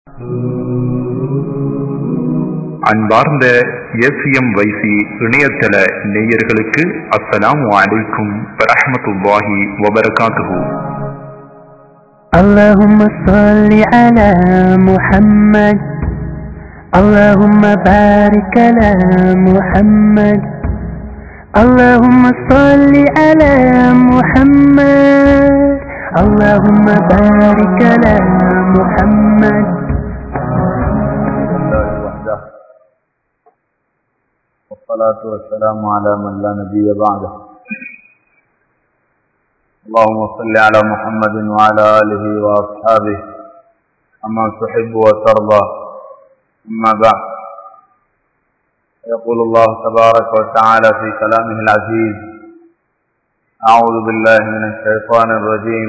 அன்பார்ந்த எஸ்எம் வைசி இணையதள நேயர்களுக்கு அஸ்ஸலாமு அலைக்கும் வரஹ்மத்துல்லாஹி வபரகாத்துஹு اللهم صل على محمد اللهم بارك على محمد اللهم صل على محمد اللهم بارك على محمد لله وحده والصلاة والسلام على من لا نبي بعده اللهم صل على محمد وعلى آله وأصحابه أما تحب وترضى أما بعد يقول الله تبارك وتعالى في كلامه العزيز أعوذ بالله من الشيطان الرجيم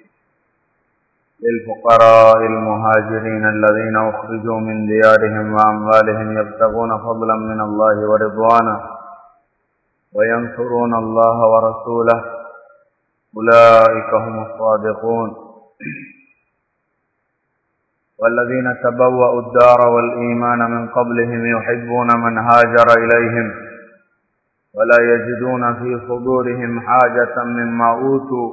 للفقراء المهاجرين الذين أخرجوا من ديارهم وأموالهم يبتغون فضلا من الله ورضوانا وينصرون الله ورسوله أولئك هم الصادقون والذين تبوأوا الدار والإيمان من قبلهم يحبون من هاجر إليهم ولا يجدون في صدورهم حاجة مما أوتوا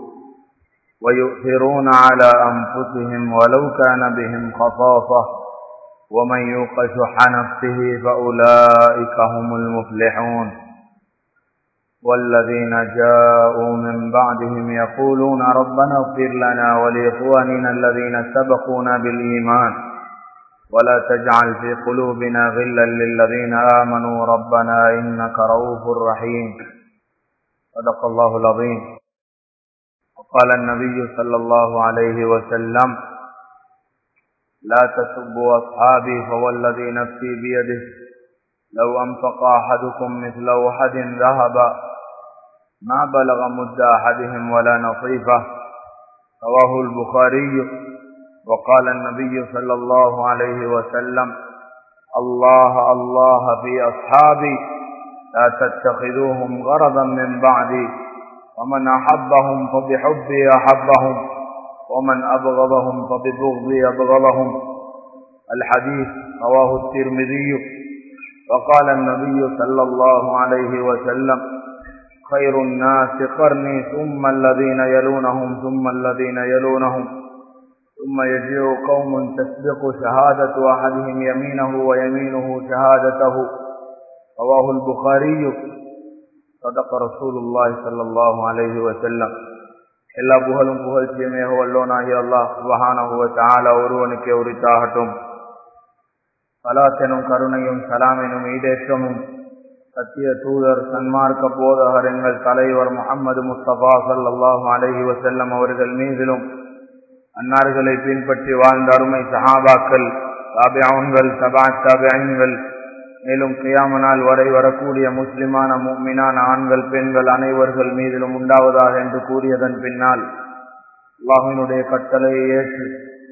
ويؤثرون على أنفسهم ولو كان بهم خصاصة ومن يوق شح نفسه فأولئك هم المفلحون والذين جاءوا من بعدهم يقولون ربنا اغفر لنا ولإخواننا الذين سبقونا بالإيمان ولا تجعل في قلوبنا غلا للذين آمنوا ربنا إنك رؤوف رحيم صدق الله العظيم وقال النبي صلى الله عليه وسلم لا تسبوا أصحابي فوالذي نفسي بيده لو أنفق أحدكم مثل أحد ذهبا ما بلغ مد أحدهم ولا نصيفه رواه البخاري وقال النبي صلى الله عليه وسلم الله الله في أصحابي لا تتخذوهم غرضا من بعدي ومن أحبهم فبحبي أحبهم ومن أبغضهم فببغضي أبغضهم الحديث رواه الترمذي وقال النبي صلى الله عليه وسلم خير الناس قرني ثم الذين يلونهم ثم الذين يلونهم ثم يجيء قوم تسبق شهادة أحدهم يمينه ويمينه شهادته رواه البخاري صدق رسول الله صلى الله عليه وسلم எல்லா புகழும் புகழ்ச்சியுமே வல்லோனாகி அல்லாஹ் சுபஹானஹு தஆலா ஒருவனுக்கே உரித்தாகட்டும் சலாத்தெனும் கருணையும் சலாமெனும் ஈடேற்றமும் சத்திய தூதர் சன்மார்க்க போதகர் எங்கள் தலைவர் முகமது முஸ்தபா சல்லாஹு அலஹி வசல்லம் அவர்கள் மீதிலும் அன்னார்களை பின்பற்றி வாழ்ந்த அருமை சஹாபாக்கள் தாபியான்கள் சபா தாபியன்கள் மேலும் கியாமனால் வரை வரக்கூடிய முஸ்லிமான மீனான ஆண்கள் பெண்கள் அனைவர்கள் மீதிலும் உண்டாவதாக என்று கூறியதன் பின்னால் அல்லாஹினுடைய கட்டளையை ஏற்று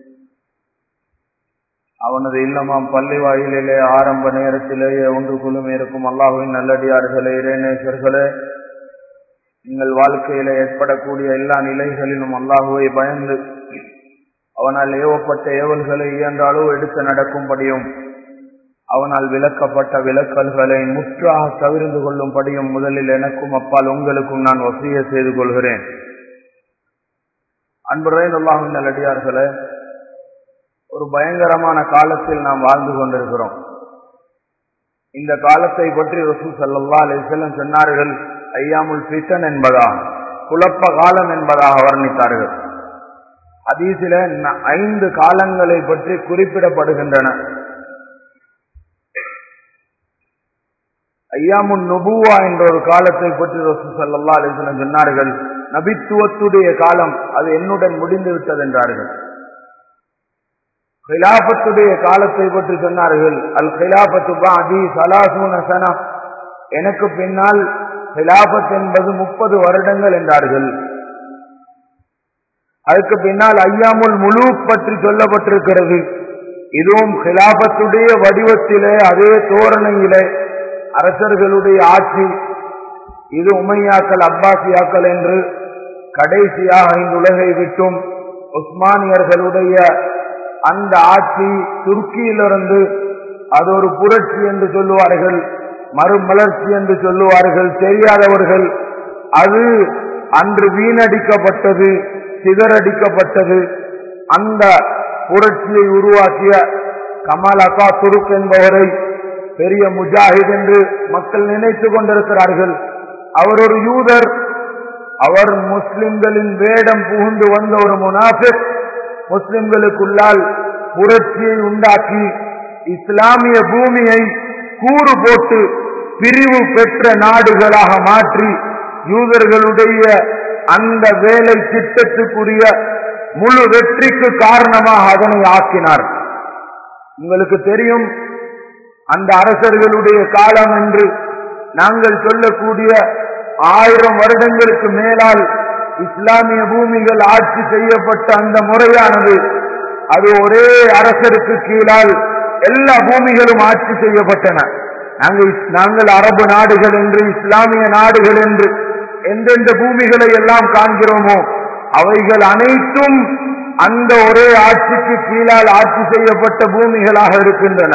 அவனது இல்லமாம் பள்ளி வாயிலே ஆரம்ப நேரத்திலேயே ஒன்று குழுமி இருக்கும் அல்லாஹுவின் நல்லடியார்களே இறைநேசர்களே நீங்கள் வாழ்க்கையில ஏற்படக்கூடிய எல்லா நிலைகளிலும் அல்லாஹுவை பயந்து அவனால் ஏவப்பட்ட ஏவல்களை இயன்ற அளவு எடுத்து நடக்கும்படியும் அவனால் விளக்கப்பட்ட விளக்கல்களை முற்றாக தவிர்ந்து கொள்ளும்படியும் முதலில் எனக்கும் அப்பால் உங்களுக்கும் நான் வசிய செய்து கொள்கிறேன் அன்புரை அல்லாஹின் நல்லடியார்களே ஒரு பயங்கரமான காலத்தில் நாம் வாழ்ந்து கொண்டிருக்கிறோம் இந்த காலத்தை பற்றி ரசூ சல்லா அலிசல்லம் சொன்னார்கள் ஐயாமுல் பித்தன் என்பதாக குழப்ப காலம் என்பதாக வர்ணித்தார்கள் அதீசில ஐந்து காலங்களை பற்றி குறிப்பிடப்படுகின்றன ஐயாமுன் நுபுவா என்ற ஒரு காலத்தை பற்றி ரசூ சல்லா அலிசல்லம் சொன்னார்கள் நபித்துவத்துடைய காலம் அது என்னுடன் முடிந்து விட்டது என்றார்கள் ஹிலாபத்துடைய காலத்தை பற்றி சொன்னார்கள் அல் ஹிலாபத்து பாதி சலாசூன சனா எனக்கு பின்னால் ஹிலாபத் என்பது முப்பது வருடங்கள் என்றார்கள் அதுக்கு பின்னால் ஐயாமுல் முழு பற்றி சொல்லப்பட்டிருக்கிறது இதுவும் ஹிலாபத்துடைய வடிவத்திலே அதே தோரணையிலே அரசர்களுடைய ஆட்சி இது உமையாக்கள் அப்பாசியாக்கள் என்று கடைசியாக இந்த உலகை விட்டும் உஸ்மானியர்களுடைய அந்த ஆட்சி துருக்கியிலிருந்து அது ஒரு புரட்சி என்று சொல்லுவார்கள் மறுமலர்ச்சி என்று சொல்லுவார்கள் தெரியாதவர்கள் அது அன்று வீணடிக்கப்பட்டது சிதறடிக்கப்பட்டது அந்த புரட்சியை உருவாக்கிய கமல் அகா துருக் என்பவரை பெரிய முஜாஹித் என்று மக்கள் நினைத்துக் கொண்டிருக்கிறார்கள் அவர் ஒரு யூதர் அவர் முஸ்லிம்களின் வேடம் புகுந்து வந்த ஒரு முனாஃபிக் முஸ்லிம்களுக்குள்ளால் புரட்சியை உண்டாக்கி இஸ்லாமிய பூமியை கூறு போட்டு பிரிவு பெற்ற நாடுகளாக மாற்றி யூதர்களுடைய அந்த வேலை திட்டத்துக்குரிய முழு வெற்றிக்கு காரணமாக அதனை ஆக்கினார் உங்களுக்கு தெரியும் அந்த அரசர்களுடைய காலம் என்று நாங்கள் சொல்லக்கூடிய ஆயிரம் வருடங்களுக்கு மேலால் இஸ்லாமிய பூமிகள் ஆட்சி செய்யப்பட்ட அந்த முறையானது அது ஒரே அரசருக்கு கீழால் எல்லா பூமிகளும் ஆட்சி செய்யப்பட்டன நாங்கள் நாங்கள் அரபு நாடுகள் என்று இஸ்லாமிய நாடுகள் என்று எந்தெந்த பூமிகளை எல்லாம் காண்கிறோமோ அவைகள் அனைத்தும் அந்த ஒரே ஆட்சிக்கு கீழால் ஆட்சி செய்யப்பட்ட பூமிகளாக இருக்கின்றன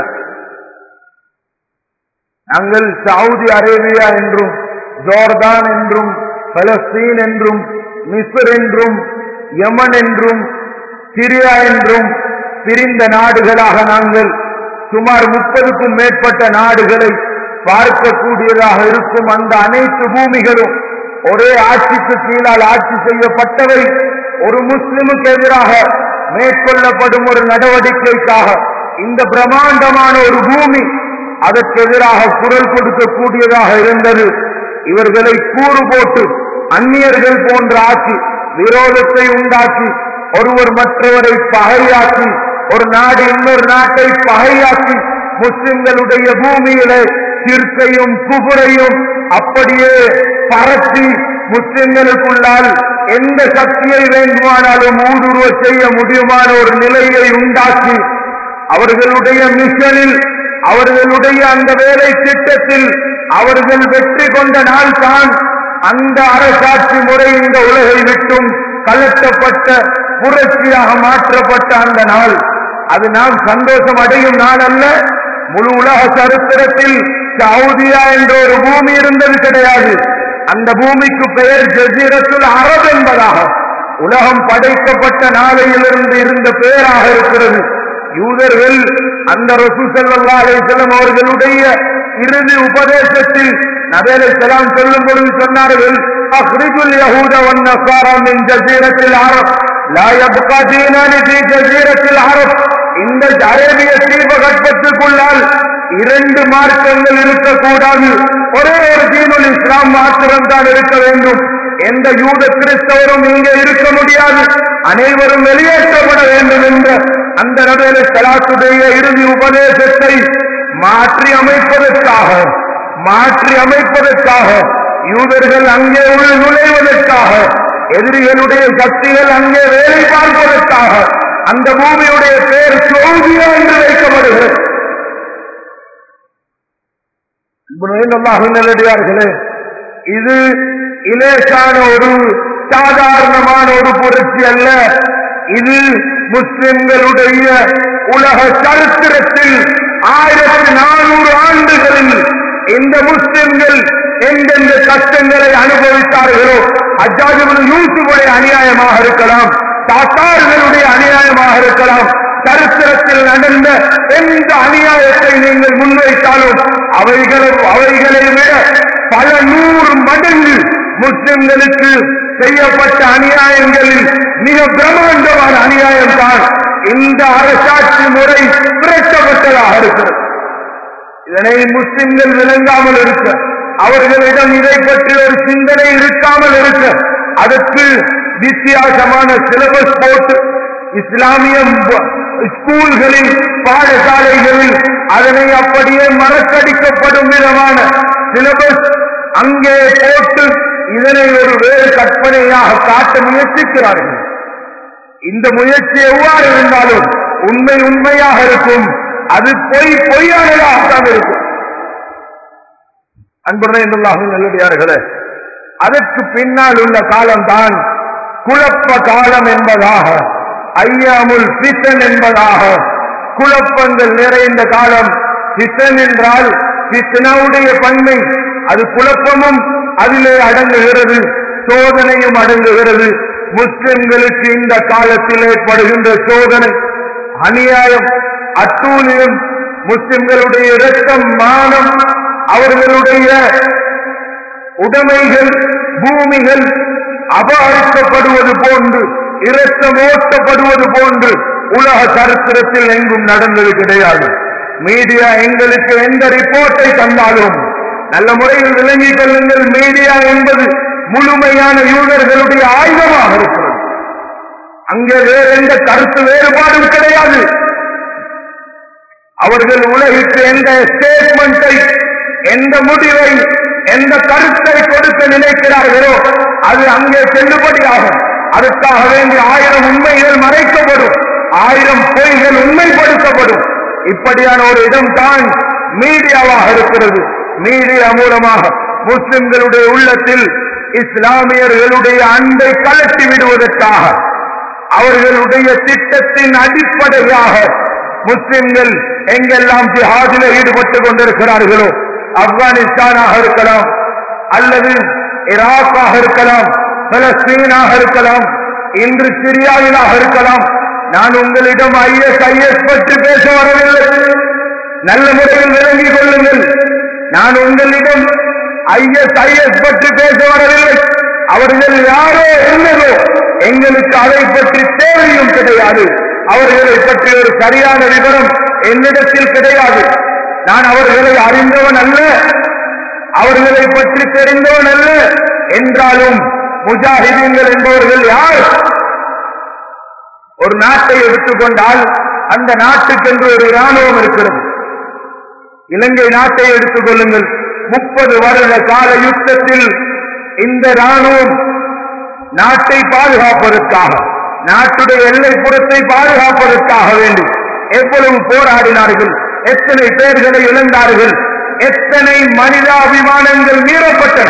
நாங்கள் சவுதி அரேபியா என்றும் ஜோர்தான் என்றும் பலஸ்தீன் என்றும் மிஸ்ர் என்றும் யமன் என்றும் சிரியா என்றும் பிரிந்த நாடுகளாக நாங்கள் சுமார் முப்பதுக்கும் மேற்பட்ட நாடுகளை பார்க்கக்கூடியதாக இருக்கும் அந்த அனைத்து பூமிகளும் ஒரே ஆட்சிக்கு கீழால் ஆட்சி செய்யப்பட்டவை ஒரு முஸ்லிமுக்கு எதிராக மேற்கொள்ளப்படும் ஒரு நடவடிக்கைக்காக இந்த பிரம்மாண்டமான ஒரு பூமி அதற்கு எதிராக குரல் கொடுக்கக்கூடியதாக இருந்தது இவர்களை கூறு போட்டு அந்நியர்கள் போன்ற ஆக்கி விரோதத்தை உண்டாக்கி ஒருவர் மற்றவரை பகையாக்கி ஒரு நாடு இன்னொரு நாட்டை பகையாக்கி முஸ்லிம்களுடைய பூமியில சிற்கையும் குபுரையும் அப்படியே பரத்தி முஸ்லிம்களுக்குள்ளால் எந்த சக்தியை வேண்டுமானாலும் ஊடுருவ செய்ய முடியுமான ஒரு நிலையை உண்டாக்கி அவர்களுடைய மிஷனில் அவர்களுடைய அந்த வேலை திட்டத்தில் அவர்கள் வெற்றி கொண்ட நாள் தான் அந்த அரசாட்சி முறை இந்த உலகை விட்டும் கலட்டப்பட்ட புரட்சியாக மாற்றப்பட்ட அந்த நாள் அது நாம் சந்தோஷம் அடையும் நாள் அல்ல முழு உலக சரித்திரத்தில் சவுதியா என்ற ஒரு பூமி இருந்தது கிடையாது அந்த பூமிக்கு பெயர் ஜசீரத்துல் அரபு என்பதாக உலகம் படைக்கப்பட்ட நாளையிலிருந்து இருந்த பெயராக இருக்கிறது யூதர்கள் அந்த ரசூ சல்லா அலிசல்லம் அவர்களுடைய இறுதி உபதேசத்தில் நபேலை செலாம் சொல்லும் பொழுது சொன்னார்கள் அஹ்ரிஜுல் யஹூத வன் நஸாரா மின் ஜஸீரத்தில் அரப் லா யப்கா தீனானி ஃபீ ஜஸீரத்தில் அரப் இந்த அரேபிய தீபகற்பத்துக்குள்ளால் இரண்டு மார்க்கங்கள் இருக்கக்கூடாது ஒரே ஒரு தீனுல் இஸ்லாம் மாத்திரம் தான் இருக்க வேண்டும் எந்த யூத கிறிஸ்தவரும் இங்கே இருக்க முடியாது அனைவரும் வெளியேற்றப்பட வேண்டும் என்ற அந்த நபேல சலாத்துடைய இறுதி உபதேசத்தை மாற்றி அமைப்பதற்காக மாற்றி அமைப்பதற்காக யூதர்கள் அங்கே உள் நுழைவதற்காக எதிரிகளுடைய சக்திகள் அங்கே வேலை பார்ப்பதற்காக அந்த பூமியுடைய பெயர் சௌதியா என்று வைக்கப்படுகிறது நல்லடியார்களே இது இலேசான ஒரு சாதாரணமான ஒரு புரட்சி அல்ல இது முஸ்லிம்களுடைய உலக சரித்திரத்தில் ஆயிரத்தி நானூறு ஆண்டுகளில் இந்த முஸ்லிம்கள் எந்தெந்த கஷ்டங்களை அனுபவித்தார்களோ அஜாஜிபுல் யூசுஃபுடைய அநியாயமாக இருக்கலாம் தாத்தார்களுடைய அநியாயமாக இருக்கலாம் சரித்திரத்தில் நடந்த எந்த அநியாயத்தை நீங்கள் முன்வைத்தாலும் அவைகளை அவைகளை விட பல நூறு மடங்கு முஸ்லிம்களுக்கு செய்யப்பட்ட அநியாயங்களில் மிக பிரம்மாண்டமான அநியாயம் தான் இந்த அரசாட்சி முறை பிறக்கப்பட்டதாக இருக்கிறது இதனை முஸ்லிம்கள் விளங்காமல் இருக்க அவர்களிடம் இதை பற்றி ஒரு சிந்தனை இருக்காமல் இருக்க அதற்கு வித்தியாசமான சிலபஸ் போட்டு இஸ்லாமிய ஸ்கூல்களில் பாடசாலைகளில் அதனை அப்படியே மறக்கடிக்கப்படும் விதமான சிலபஸ் அங்கே போட்டு இதனை ஒரு வேறு கற்பனையாக காட்ட முயற்சிக்கிறார்கள் இந்த முயற்சி எவ்வாறு இருந்தாலும் உண்மை உண்மையாக இருக்கும் அது பொய் பொய்யானதாகத்தான் இருக்கும் அன்புடன் நல்லடியார்களே அதற்கு பின்னால் உள்ள காலம்தான் குழப்ப காலம் என்பதாக ஐயாமுல் பித்தன் என்பதாக குழப்பங்கள் நிறைந்த காலம் பித்தன் என்றால் பித்தனாவுடைய பன்மை அது குழப்பமும் அதிலே அடங்குகிறது சோதனையும் அடங்குகிறது முஸ்லிம்களுக்கு இந்த காலத்தில் ஏற்படுகின்ற சோதனை அநியாயம் அட்டூழியம் முஸ்லிம்களுடைய இரத்தம் மானம் அவர்களுடைய உடைமைகள் பூமிகள் அபகரிக்கப்படுவது போன்று இரத்தம் ஓட்டப்படுவது போன்று உலக சரித்திரத்தில் எங்கும் நடந்தது கிடையாது மீடியா எங்களுக்கு எந்த ரிப்போர்ட்டை தந்தாலும் நல்ல முறையில் விளங்கிக் கொள்ளுங்கள் மீடியா என்பது முழுமையான யூதர்களுடைய ஆயுதமாக இருக்கிறது அங்கே வேற எந்த கருத்து வேறுபாடும் கிடையாது அவர்கள் உலகிற்கு எந்த ஸ்டேட்மெண்ட்டை எந்த முடிவை எந்த கருத்தை கொடுக்க நினைக்கிறார்களோ அது அங்கே செல்லுபடியாகும் அதற்காக வேண்டி ஆயிரம் உண்மைகள் மறைக்கப்படும் ஆயிரம் பொய்கள் உண்மைப்படுத்தப்படும் இப்படியான ஒரு இடம்தான் மீடியாவாக இருக்கிறது மீடியா மூலமாக முஸ்லிம்களுடைய உள்ளத்தில் இஸ்லாமியர்களுடைய அன்பை கலட்டி விடுவதற்காக அவர்களுடைய திட்டத்தின் அடிப்படையாக முஸ்லிம்கள் எங்கெல்லாம் ஜிஹாதில் ஈடுபட்டுக் கொண்டிருக்கிறார்களோ ஆப்கானிஸ்தானாக இருக்கலாம் அல்லது ஈராக்காக இருக்கலாம் பலஸ்தீனாக இருக்கலாம் இன்று சிரியாவிலாக இருக்கலாம் நான் உங்களிடம் ஐஎஸ் ஐஎஸ் பற்றி பேச வரவில்லை நல்ல முறையில் விளங்கிக் கொள்ளுங்கள் நான் உங்களிடம் ஐஎஸ் ஐஎஸ் பற்றி பேச வரவில்லை அவர்கள் யாரோ என்னதோ எங்களுக்கு அதை பற்றி தேவையும் கிடையாது அவர்களை பற்றி ஒரு சரியான விவரம் என்னிடத்தில் கிடையாது நான் அவர்களை அறிந்தவன் அல்ல அவர்களை பற்றி தெரிந்தவன் அல்ல என்றாலும் முஜாஹிதீன்கள் என்பவர்கள் யார் ஒரு நாட்டை எடுத்துக்கொண்டால் அந்த நாட்டுக்கென்று ஒரு இராணுவம் இருக்கிறது இலங்கை நாட்டை எடுத்துக் கொள்ளுங்கள் முப்பது வருட கால யுத்தத்தில் இந்த ராணுவம் நாட்டை பாதுகாப்பதற்காக நாட்டுடைய எல்லைப்புறத்தை பாதுகாப்பதற்காக வேண்டி எவ்வளவு போராடினார்கள் எத்தனை பேர்களை இழந்தார்கள் எத்தனை மனிதாபிமானங்கள் மீறப்பட்டன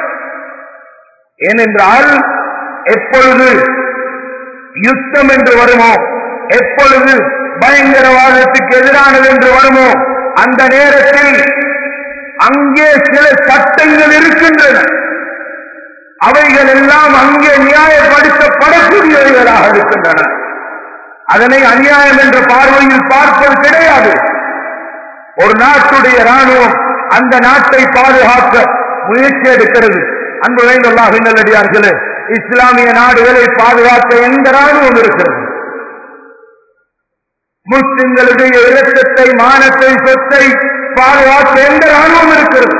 ஏனென்றால் எப்பொழுது யுத்தம் என்று வருமோ எப்பொழுது பயங்கரவாதத்துக்கு எதிரானது என்று வருமோ அந்த நேரத்தில் அங்கே சில சட்டங்கள் இருக்கின்றன அவைகள் எல்லாம் அங்கே நியாயப்படுத்தப்படக்கூடியவைகளாக இருக்கின்றன அதனை அநியாயம் என்ற பார்வையில் பார்ப்பது கிடையாது ஒரு நாட்டுடைய ராணுவம் அந்த நாட்டை பாதுகாக்க முயற்சி எடுக்கிறது அன்பு வேண்டுள்ளாக நல்லடியார்களே இஸ்லாமிய நாடுகளை பாதுகாக்க எந்த ராணுவம் இருக்கிறது முஸ்லிம்களுடைய இலக்கத்தை மானத்தை சொத்தை பாதுகாக்க எந்த ராணுவம் இருக்கிறது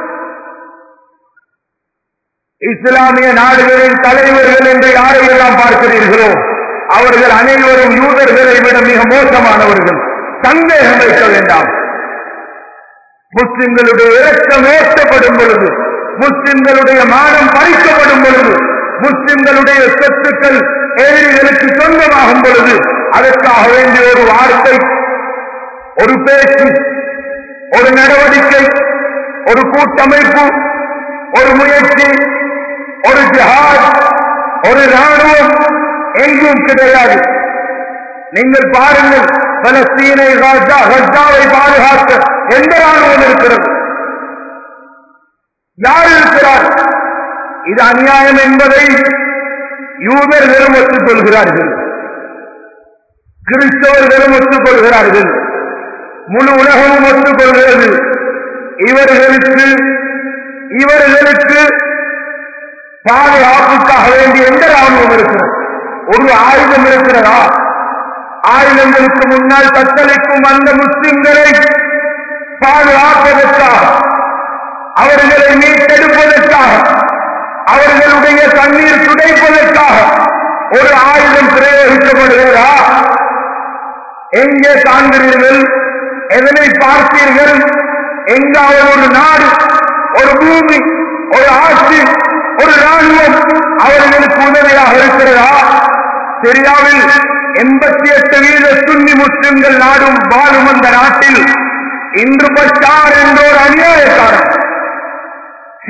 இஸ்லாமிய நாடுகளின் தலைவர்கள் என்று யாரையெல்லாம் பார்க்கிறீர்களோ அவர்கள் அனைவரும் யூதர்களை விட மிக மோசமானவர்கள் சந்தேகம் வைக்க வேண்டாம் முஸ்லிம்களுடைய இரக்கம் ஏற்றப்படும் பொழுது முஸ்லிம்களுடைய மானம் பறிக்கப்படும் பொழுது முஸ்லிம்களுடைய சொத்துக்கள் ஏழைகளுக்கு சொந்தமாகும் பொழுது அதற்காக வேண்டிய ஒரு வார்த்தை ஒரு பேச்சு ஒரு நடவடிக்கை ஒரு கூட்டமைப்பு ஒரு முயற்சி ஒரு ஜிஹாத் ஒரு ராணுவம் எங்கும் கிடையாது நீங்கள் பாருங்கள் பலஸ்தீனை காஜா கஜாவை பாதுகாக்க எந்த ராணுவம் இருக்கிறது யார் இருக்கிறார் இது அநியாயம் என்பதை யூதர்களும் ஒத்துக்கொள்கிறார்கள் கிறிஸ்தவர்களும் ஒத்துக்கொள்கிறார்கள் முழு உலகமும் ஒத்துக்கொள்கிறது இவர்களுக்கு இவர்களுக்கு பாதுகாப்புக்காக வேண்டிய எந்த ராணுவம் இருக்கிறது ஒரு ஆயுதம் இருக்கிறதா ஆயுதங்களுக்கு முன்னால் தத்தளிக்கும் அந்த முஸ்லிம்களை பாதுகாப்பதற்காக அவர்களை மீட்டெடுப்பதற்காக அவர்களுடைய கண்ணீர் துடைப்பதற்காக ஒரு ஆயுதம் பிரயோகிக்கப்படுகிறதா எங்கே காண்கிறீர்கள் எதனை பார்த்தீர்கள் எங்காவது ஒரு நாடு ஒரு பூமி ஒரு ஆட்சி ஒரு ராணுவம் அவர்களுக்கு உதவியாக இருக்கிறதா சிரியாவில் எண்பத்தி எட்டு வீத சுன்னி முஸ்லிம்கள் நாடும் வாழும் அந்த நாட்டில் இன்று பச்சார் என்ற ஒரு அநியாயக்காரன்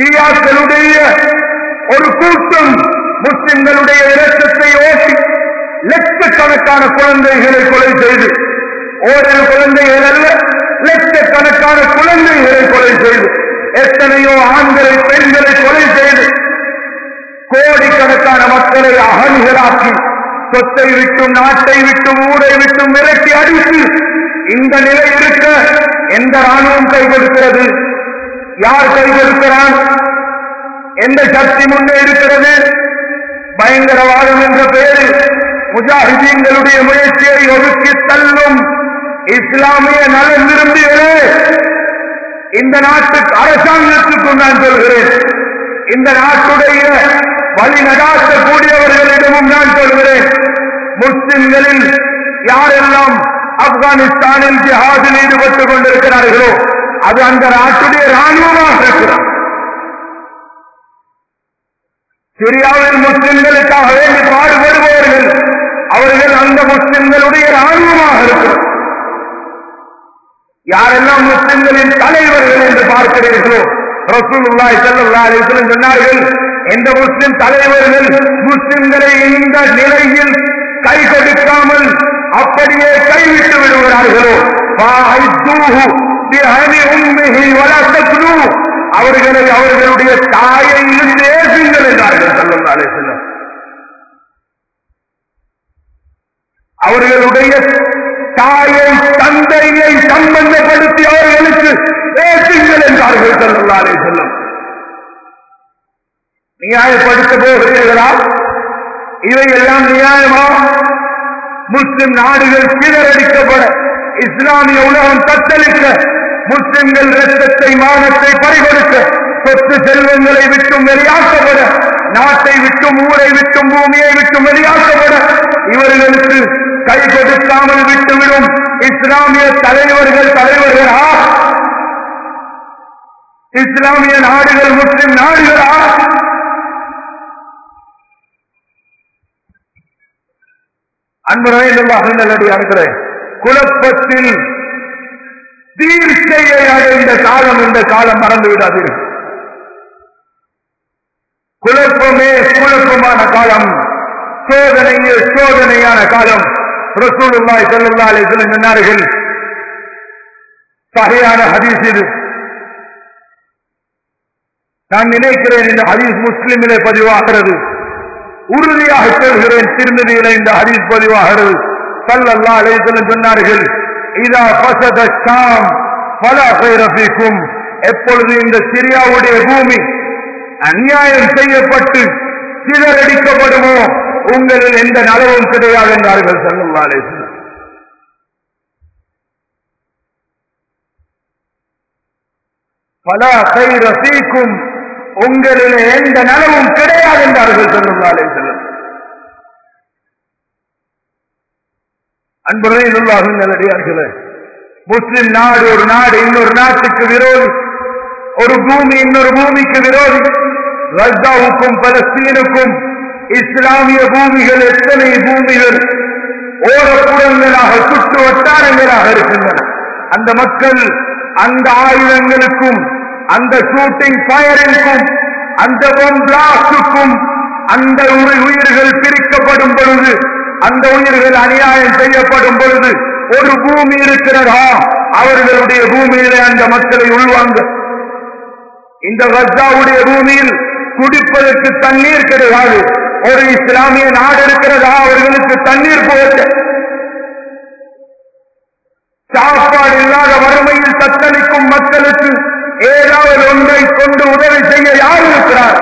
ஷியாக்களுடைய ஒரு கூட்டம் முஸ்லிம்களுடைய இரத்தத்தை ஓட்டி லட்சக்கணக்கான குழந்தைகளை கொலை செய்து ஓரிரு குழந்தைகள் அல்ல லட்சக்கணக்கான குழந்தைகளை கொலை செய்து எத்தனையோ ஆண்களை பெண்களை கொலை செய்து கோடிக்கணக்கான மக்களை அகதிகளாக்கி சொத்தை விட்டும் நாட்டை விட்டும் ஊரை விட்டும் விரட்டி அடித்து இந்த நிலை இருக்க எந்த ராணுவம் கை கொடுக்கிறது யார் கை கொடுக்கிறான் எந்த சக்தி முன்னே இருக்கிறது பயங்கரவாதம் என்ற பெயரில் முஜாஹிதீன்களுடைய முயற்சியை ஒதுக்கி தள்ளும் இஸ்லாமிய நலன் விரும்பியது இந்த நாட்டு அரசாங்கத்துக்கும் நான் சொல்கிறேன் இந்த நாட்டுடைய வழி நடாத்தக்கூடியவர்களிடமும் நான் சொல்கிறேன் முஸ்லிம்களில் யாரெல்லாம் ஆப்கானிஸ்தானில் ஜிஹாதில் ஈடுபட்டுக் கொண்டிருக்கிறார்களோ அது அந்த நாட்டுடைய ராணுவமாக இருக்கிறார் சிரியாவில் முஸ்லிம்களுக்காக வேண்டி பாடுபடுபவர்கள் அவர்கள் அந்த முஸ்லிம்களுடைய ராணுவமாக இருக்கிறார் யாரெல்லாம் முஸ்லிம்களின் தலைவர்கள் என்று பார்க்கிறீர்களோ ரசூலுல்லாஹி ஸல்லல்லாஹு அலைஹி வஸல்லம் சொன்னார்கள் எந்த முஸ்லிம் தலைவர்கள் முஸ்லிம்களை இந்த நிலையில் கை கொடுக்காமல் அப்படியே கைவிட்டு விடுகிறார்களோ فَأَعِدُّوهُ بِعَنِ أُمِّهِ وَلَا تَقْتُلُوهُ அவர்களை அவர்களுடைய தாயை இருந்து ஏசுங்கள் என்றார்கள் ஸல்லல்லாஹு அலைஹி வஸல்லம் அவர்களுடைய தாயை தந்தையை சம்பந்தப்படுத்தி அவர்களுக்கு ஏற்றுங்கள் என்றார்கள் ஸல்லல்லாஹு அலைஹி வஸல்லம் நியாயப்படுத்த போகிறீர்களா இவையெல்லாம் நியாயமா முஸ்லிம் நாடுகள் சிதறடிக்கப்பட இஸ்லாமிய உலகம் தத்தளிக்க முஸ்லிம்கள் ரத்தத்தை மானத்தை பறிகொடுக்க சொத்து செல்வங்களை விட்டும் வெளியாக்கப்பட நாட்டை விட்டும் ஊரை விட்டும் பூமியை விட்டும் வெளியாக்கப்பட இவர்களுக்கு கை கொடுக்காமல் விட்டுவிடும் இஸ்லாமிய தலைவர்கள் தலைவர்களா இஸ்லாமிய நாடுகள் முஸ்லிம் நாடுகளா அன்புடைய குழப்பத்தில் தீர்க்கையை அடைந்த காலம் இந்த காலம் மறந்து விடாதீர்கள் குழப்பமே குழப்பமான காலம் சோதனையே சோதனையான காலம் ரசூலுல்லாய் ஸல்லல்லாஹு அலைஹி வஸல்லம் சொன்னார்கள் சஹீஹான ஹதீஸ் இது நான் நினைக்கிறேன் இந்த ஹதீஸ் முஸ்லிமிலே பதிவாகிறது உறுதியாக சொல்கிறேன் திருமதியில இந்த ஹதீஸ் பதிவாகிறது ஸல்லல்லாஹு அலைஹி வஸல்லம் சொன்னார்கள் இதா ஃபஸத ஷாம் ஃபலா கைர ஃபீக்கும் எப்பொழுது இந்த சிரியாவுடைய பூமி அநியாயம் செய்யப்பட்டு சிதறடிக்கப்படுமோ உங்களில் எந்த நலவும் கிடையாது என்றார்கள் ஸல்லல்லாஹு அலைஹி வஸல்லம் பலா கைர ஃபீக்கும் உங்களில் எந்த நலவும் கிடையாது என்றார்கள் ஸல்லல்லாஹு அலைஹி வஸல்லம் அன்புரையிலுள்ளாகும் நல்லடியார்களே முஸ்லிம் நாடு ஒரு நாடு இன்னொரு நாட்டுக்கு விரோதி ஒரு பூமி இன்னொரு பூமிக்கு விரோதி ரஷ்யாவுக்கும் பலஸ்தீனுக்கும் இஸ்லாமிய பூமிகள் எத்தனை பூமிகள் ஓரப்புறங்களாக சுற்று வட்டாரங்களாக இருக்கின்றன அந்த மக்கள் அந்த ஆயுதங்களுக்கும் அந்த ஷூட்டிங் பயரிற்கும் அந்த பொம் பிளாஸ்டுக்கும் அந்த உயிர்- உயிர்கள் பிரிக்கப்படும் பொழுது அந்த உயிர்கள் அநியாயம் செய்யப்படும் பொழுது ஒரு பூமி இருக்கிறதா அவர்களுடைய பூமியிலே அந்த மக்களை உள்வாங்க இந்த கஸ்ஸாவுடைய பூமியில் குடிப்பதற்கு தண்ணீர் கிடையாது ஒரு இஸ்லாமிய நாடு இருக்கிறதா அவர்களுக்கு தண்ணீர் போக சாப்பாடு இல்லாத வறுமையில் தத்தளிக்கும் மக்களுக்கு ஏதாவது ஒன்றை கொண்டு உதவி செய்ய யார் இருக்கிறார்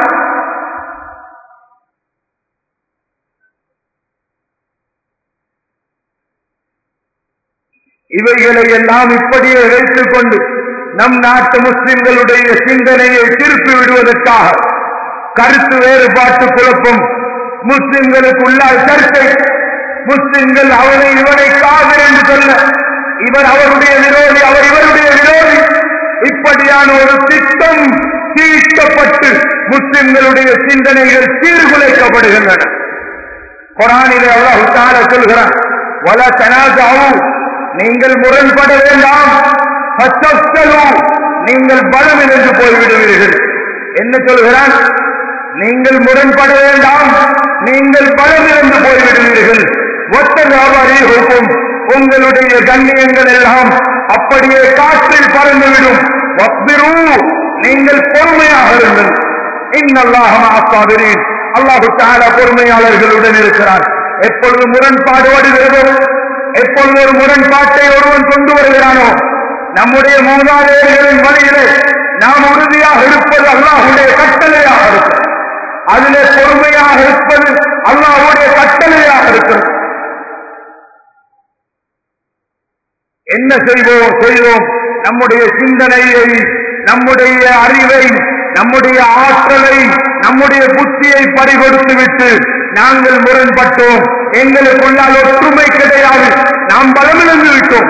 இவைகளை எல்லாம் இப்படியே வைத்துக் கொண்டு நம் நாட்டு முஸ்லிம்களுடைய சிந்தனையை திருப்பி விடுவதற்காக கருத்து வேறுபாட்டு குழப்பம் முஸ்லிம்களுக்குள்ளால் சர்ச்சை முஸ்லிம்கள் அவனை இவனை காதல் என்று சொல்ல இவர் அவருடைய விரோதி அவர் இவருடைய விரோதி இப்படியான ஒரு திட்டம் தீர்க்கப்பட்டு முஸ்லிம்களுடைய சிந்தனைகள் சீர்குலைக்கப்படுகின்றன குரானிலே அல்லாஹ் தால சொல்கிறான் வல தனாசாவு நீங்கள் முரண்பட வேண்டாம் ஃபத்தஃப்சலு, நீங்கள் பலம் இழந்து போய்விடுவீர்கள் என்ன சொல்கிறான் நீங்கள் முரண்பட வேண்டாம் நீங்கள் பலம் இழந்து போய்விடுவீர்கள் ஒத்த வியாபாரிகளுக்கும் உங்களுடைய கண்ணியங்கள் எல்லாம் அப்படியே காற்றில் பறந்துவிடும் வஸ்பிரு நீங்கள் பொறுமையாக இருங்கள் இன்னல்லாஹ் மஅஸ்ஸாபிரீன் அல்லாஹு தஆலா பொறுமையாளர்களுடன் இருக்கிறார் எப்பொழுது முரண்பாடு வருகிறதோ எப்பொழுது ஒரு முரண்பாட்டை ஒருவன் கொண்டு வருகிறானோ நம்முடைய மூதாதையர்களின் வழியிலே நாம் உறுதியாக இருப்பது அல்லாஹுடைய கட்டளையாக இருக்கிறது அதிலே பொறுமையாக இருப்பது அல்லாஹுடைய கட்டளையாக இருக்கிறது என்ன செய்வோம் செய்வோம் நம்முடைய சிந்தனையை நம்முடைய அறிவை நம்முடைய ஆற்றலை நம்முடைய புத்தியை பறிகொடுத்து விட்டு நாங்கள் முரண்பட்டோம் எங்களுக்குள்ளால் ஒற்றுமை கிடையாது நாம் பலமிழந்து விட்டோம்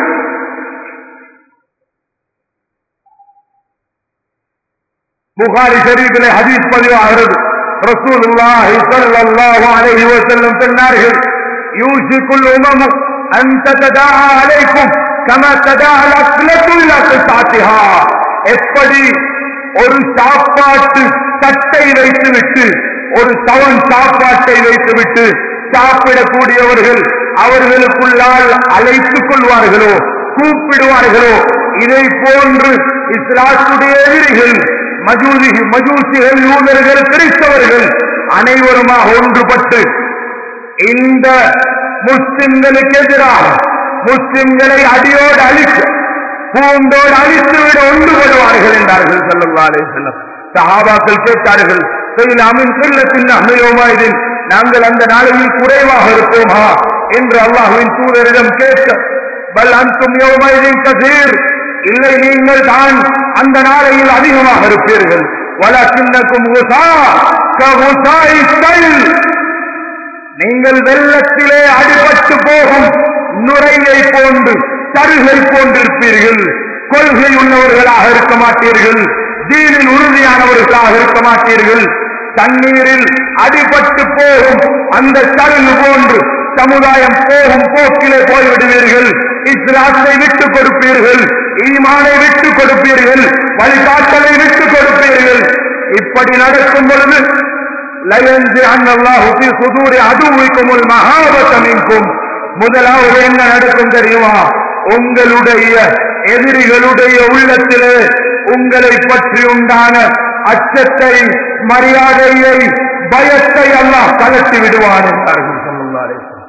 புகாரி ஷரீஃபிலே ஹதீஸ் பதிவாகிறது ரசூலுல்லாஹி ஸல்லல்லாஹு அலைஹி வஸல்லம் சொன்னார்கள் யூஷிகுல் உமமு அன் தததாஆ அலைக்கும் கமா ததாஅ அல்-அக்லத்து இலா qisaatiha எப்படி ஒரு சாப்பாட்டு தட்டை வைத்துவிட்டு ஒரு சவன் சாப்பாட்டை வைத்துவிட்டு சாப்பிடக்கூடியவர்கள் அவர்களுக்குள்ளால் அழைத்துக் கொள்வார்களோ கூப்பிடுவார்களோ இதை போன்று இஸ்லாத்துடைய எதிரிகள் மஜூதி மஜூசிகள் யூதர்கள் கிறிஸ்தவர்கள் அனைவருமாக ஒன்றுபட்டு இந்த முஸ்லிம்களுக்கு எதிராக முஸ்லிம்களை அடியோடு அழிக்க பூண்டோடு அழித்துவிட ஒன்றுபடுவார்கள் என்றார்கள் ஸல்லல்லாஹு அலைஹி வஸல்லம் சஹாபாக்கள் கேட்டார்கள் "ஃபைல் அமின் கில்லத்தின் அஹ்மியோமாயிதின் நாங்கள் அந்த நாளையில் குறைவாக இருப்போமா என்று அல்லாஹ்வின் தூதரிடம் கேட்க பல் அன்தும் யோமாயிதின் கசீர் இல்லை நீங்கள் தான் அந்த நாளையில் அதிகமாக இருப்பீர்கள் வலக்கின்னக்கும் உசா கஉசாஇ தைல் நீங்கள் வெள்ளத்திலே அடிபட்டு போகும் நுரையை போன்று தருகை போன்றிருப்பீர்கள் கொள்கை உள்ளவர்களாக இருக்க மாட்டீர்கள் தீனில் உறுதியானவர்களாக இருக்க மாட்டீர்கள் தண்ணீரில் அடிபட்டு போகும் அந்த தருகு போன்று சமுதாயம் போகும் போக்கிலே போய்விடுவீர்கள் இஸ்லாத்தை விட்டுக் கொடுப்பீர்கள் ஈமானை விட்டுக் கொடுப்பீர்கள் வழிகாட்டலை விட்டுக் கொடுப்பீர்கள் இப்படி நடக்கும் பொழுது லயந்து அன்னல்லாஹு ஃபீ சுதூரி அதுவிக்குமுல் மஹாபத மின்கும் முதலாவது என்ன நடக்கும் தெரியுமா உங்களுடைய எதிரிகளுடைய உள்ளத்திலே உங்களை பற்றி உண்டான அச்சத்தை மரியாதையை பயத்தை அல்லாஹ் கலட்டி விடுவான் என்றார்கள் ஸல்லல்லாஹு அலைஹி வஸல்லம்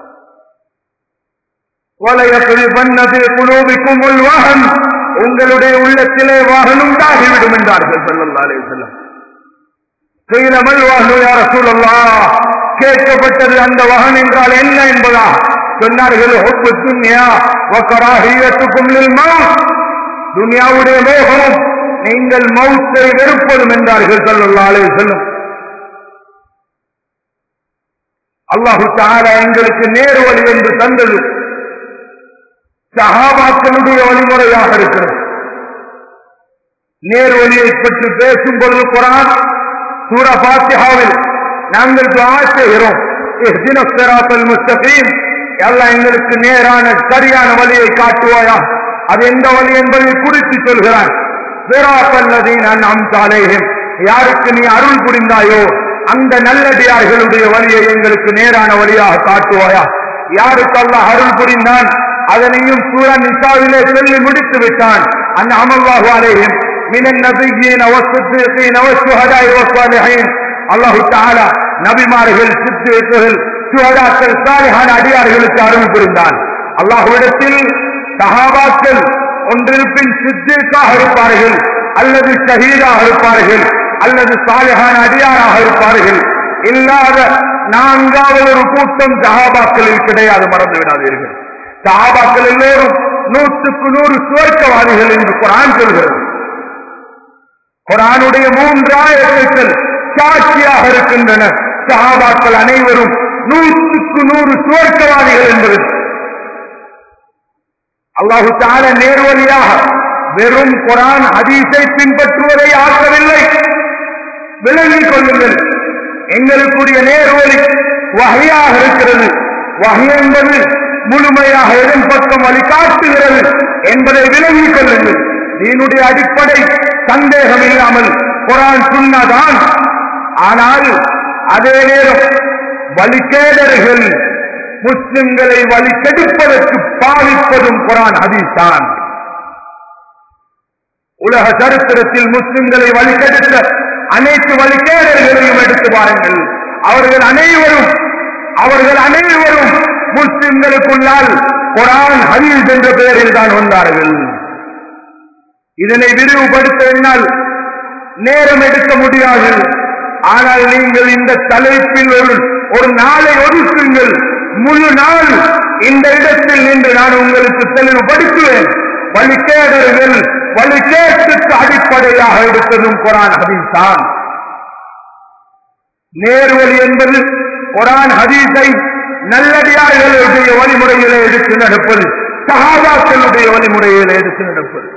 وَلَيَقْذِفَنَّ فِي قُلُوبِكُمُ الْوَهْنَ உங்களுடைய உள்ளத்திலே வாகனம் உண்டாகிவிடும் என்றார்கள் ஸல்லல்லாஹு அலைஹி வஸல்லம் قيل ما الوهن يا رسول الله கேட்கப்பட்டது அந்த வகன் என்றால் என்ன என்பதா சொன்னார்கள் ஹுப்பு துன்யா வக்கராஹியத்துக்கும் லில் மவுத் துன்யாவுடைய மோகமும் நீங்கள் மவுத்தை வெறுப்பதும் என்றார்கள் ஸல்லல்லாஹு அலைஹி வஸல்லம் அல்லாஹு தஆலா எங்களுக்கு நேர் வழி என்று தந்தது சஹாபாக்களுடைய வழிமுறையாக இருக்கிறது நேர் வழியை பற்றி பேசும் பொழுது குரான் சூரா பாத்தியாவில் நாங்கள் துஆ செய்கிறோம் இஹ்தின ஸிராத்தல் முஸ்தகீம் அல்லாஹ் எங்களுக்கு நேரான சரியான வழியை காட்டுவாயா அது எந்த வழி என்பதை குறித்து சொல்கிறான் ஸிராத்தல் லதீன அன்அம்த அலைஹிம் யாருக்கு நீ அருள் புரிந்தாயோ அந்த நல்லடியார்களுடைய வழியை எங்களுக்கு நேரான வழியாக காட்டுவாயா யாருக்கு அல்லாஹ் அருள் புரிந்தான் அதனையும் சூரா நிசாவிலே சொல்லி முடித்து விட்டான் அந்த அமல்லாஹு அலைஹிம் من النبيين والصديقين والشهداء والصالحين அல்லாஹு தாலா நபிமார்கள் சித்தேக்குகள் சுகதாக்கள் சாலிஹான அடியார்களுக்கு அருள் புரிந்தான் அல்லாஹுவிடத்தில் சஹாபாக்கள் ஒன்றிருப்பின் சித்தேக்காக இருப்பார்கள் அல்லது ஷஹீதாக இருப்பார்கள் அல்லது சாலிஹான அடியாராக இருப்பார்கள் இல்லாத நான்காவது ஒரு கூட்டம் சஹாபாக்களில் கிடையாது மறந்து விடாதீர்கள் சஹாபாக்கள் எல்லோரும் நூற்றுக்கு நூறு சுவர்க்கவாதிகள் என்று குரான் சொல்கிறது குரானுடைய மூன்று ஆயத்துக்கள் சாட்சியாக இருக்கின்றன சஹாபாக்கள் அனைவரும் நூற்றுக்கு நூறு சுவர்க்கவாதிகள் என்பது அல்லாஹு தால நேர்வழியாக வெறும் குரான் ஹதீஸை பின்பற்றுவதை ஆக்கவில்லை விளங்கிக் கொள்ளுங்கள் எங்களுக்குரிய நேர்வழி வகையாக இருக்கிறது வகை என்பது முழுமையாக எதன் பக்கம் வழி காட்டுகிறது என்பதை விளங்கிக் கொள்ளுங்கள் நீனுடைய அடிப்படை சந்தேகம் இல்லாமல் குரான் சுண்ணதான் ஆனால் அதே நேரம் வழிகேடர்கள் முஸ்லிம்களை வழி கெடுப்பதற்கு பாவிப்பதும் குரான் ஹதீஸ் தான் உலக சரித்திரத்தில் முஸ்லிம்களை வழிகெடுத்த அனைத்து வழிகேடர்களையும் எடுத்து பாருங்கள் அவர்கள் அனைவரும் அவர்கள் அனைவரும் முஸ்லிம்களுக்குள்ளால் குரான் ஹதீஸ் என்ற பெயரில் தான் வந்தார்கள் இதனை விரிவுபடுத்த என்னால் நேரம் எடுக்க முடியாது ஆனால் நீங்கள் இந்த தலைப்பில் ஒரு ஒரு நாளை ஒதுக்குங்கள் முழு நாள் இந்த இடத்தில் நின்று நான் உங்களுக்கு தெளிவுபடுத்துவேன் வழிகேடர்கள் வழிகேட்டுக்கு அடிப்படையாக எடுத்ததும் குரான் ஹதீஸ் தான் நேர்வழி என்பது குரான் ஹதீஸை நல்லடியார்களுடைய வழிமுறையிலே எடுத்து நடப்பது சகாபாக்களுடைய வழிமுறையிலே எடுத்து நடப்பது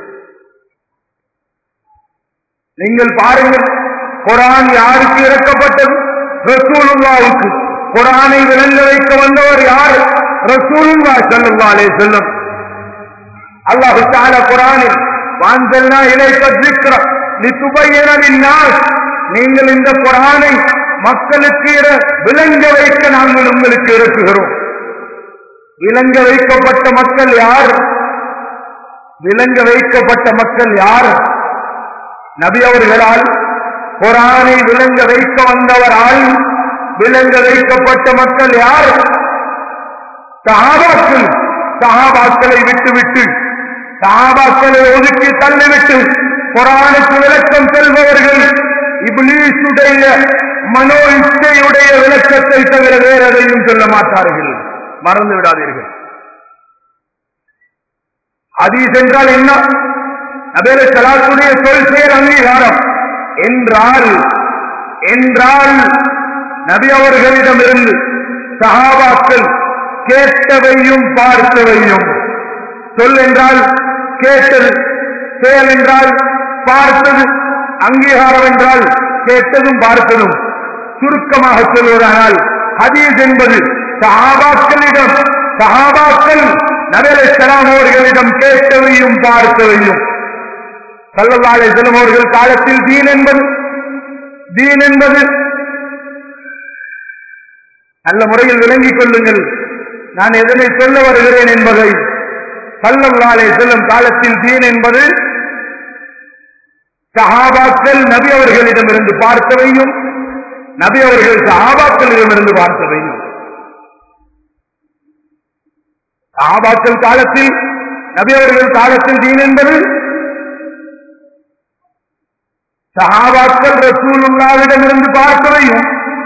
நீங்கள் பாருங்கள் குரான் யாருக்கு இறக்கப்பட்டது ரசூலுல்லாவுக்கு குரானை விளங்க வைக்க வந்தவர் யார் ரசூலுல்லா ஸல்லல்லாஹு அலைஹி வஸல்லம் அல்லாஹ் தஆலா குரானில் வான்சல்னா இலைக்க ذிக்ர லிதுபய்யன லின்னாஸ் நீங்கள் இந்த குரானை மக்களுக்கு இர- விளங்க வைக்க நாங்கள் உங்களுக்கு இறக்குகிறோம் விளங்க வைக்கப்பட்ட மக்கள் யார் விளங்க வைக்கப்பட்ட மக்கள் யார் நபி அவர்களால் குரானை விளங்க வைக்க வந்தவரால் விளங்க வைக்கப்பட்ட மக்கள் யார் சஹாபாக்கள் சஹாபாக்களை விட்டுவிட்டு சஹாபாக்களை ஒதுக்கி தள்ளிவிட்டு குரானுக்கு விளக்கம் செல்பவர்கள் இப்லீசுடைய மனோ இச்சையுடைய விளக்கத்தை தவிர வேற எதையும் சொல்ல மாட்டார்கள் மறந்து விடாதீர்கள் ஹதீஸ் என்றால் என்ன நபேல சலாத்துடைய சொல் செயல் அங்கீகாரம் என்றால் என்றால் நபி அவர்களிடமிருந்து சஹாபாக்கள் கேட்டவையும் பார்த்தவையும் சொல் என்றால் கேட்டது செயல் என்றால் பார்த்தது அங்கீகாரம் என்றால் கேட்டதும் பார்த்ததும் சுருக்கமாக சொல்வதானால் ஹதீஸ் என்பது சஹாபாக்களிடம் சஹாபாக்கள் நபேல சலாம் அவர்களிடம் கேட்டவையும் பார்த்தவையும் சல்லல்லாஹு செல்லும் அவர்கள் காலத்தில் தீன் என்பது தீன் என்பது நல்ல முறையில் விளங்கிக் கொள்ளுங்கள் நான் எதனை சொல்ல வருகிறேன் என்பதை சல்லல்லாஹு செல்லும் காலத்தில் தீன் என்பது சஹாபாக்கள் நபி அவர்களிடமிருந்து பார்த்தவையும் நபி அவர்கள் சஹாபாக்களிடமிருந்து பார்த்தவையும் சஹாபாக்கள் காலத்தில் நபி அவர்கள் காலத்தில் தீன் என்பது சஹாபாக்கள் ரசூலுல்லாவிடமிருந்து பார்த்தவையும்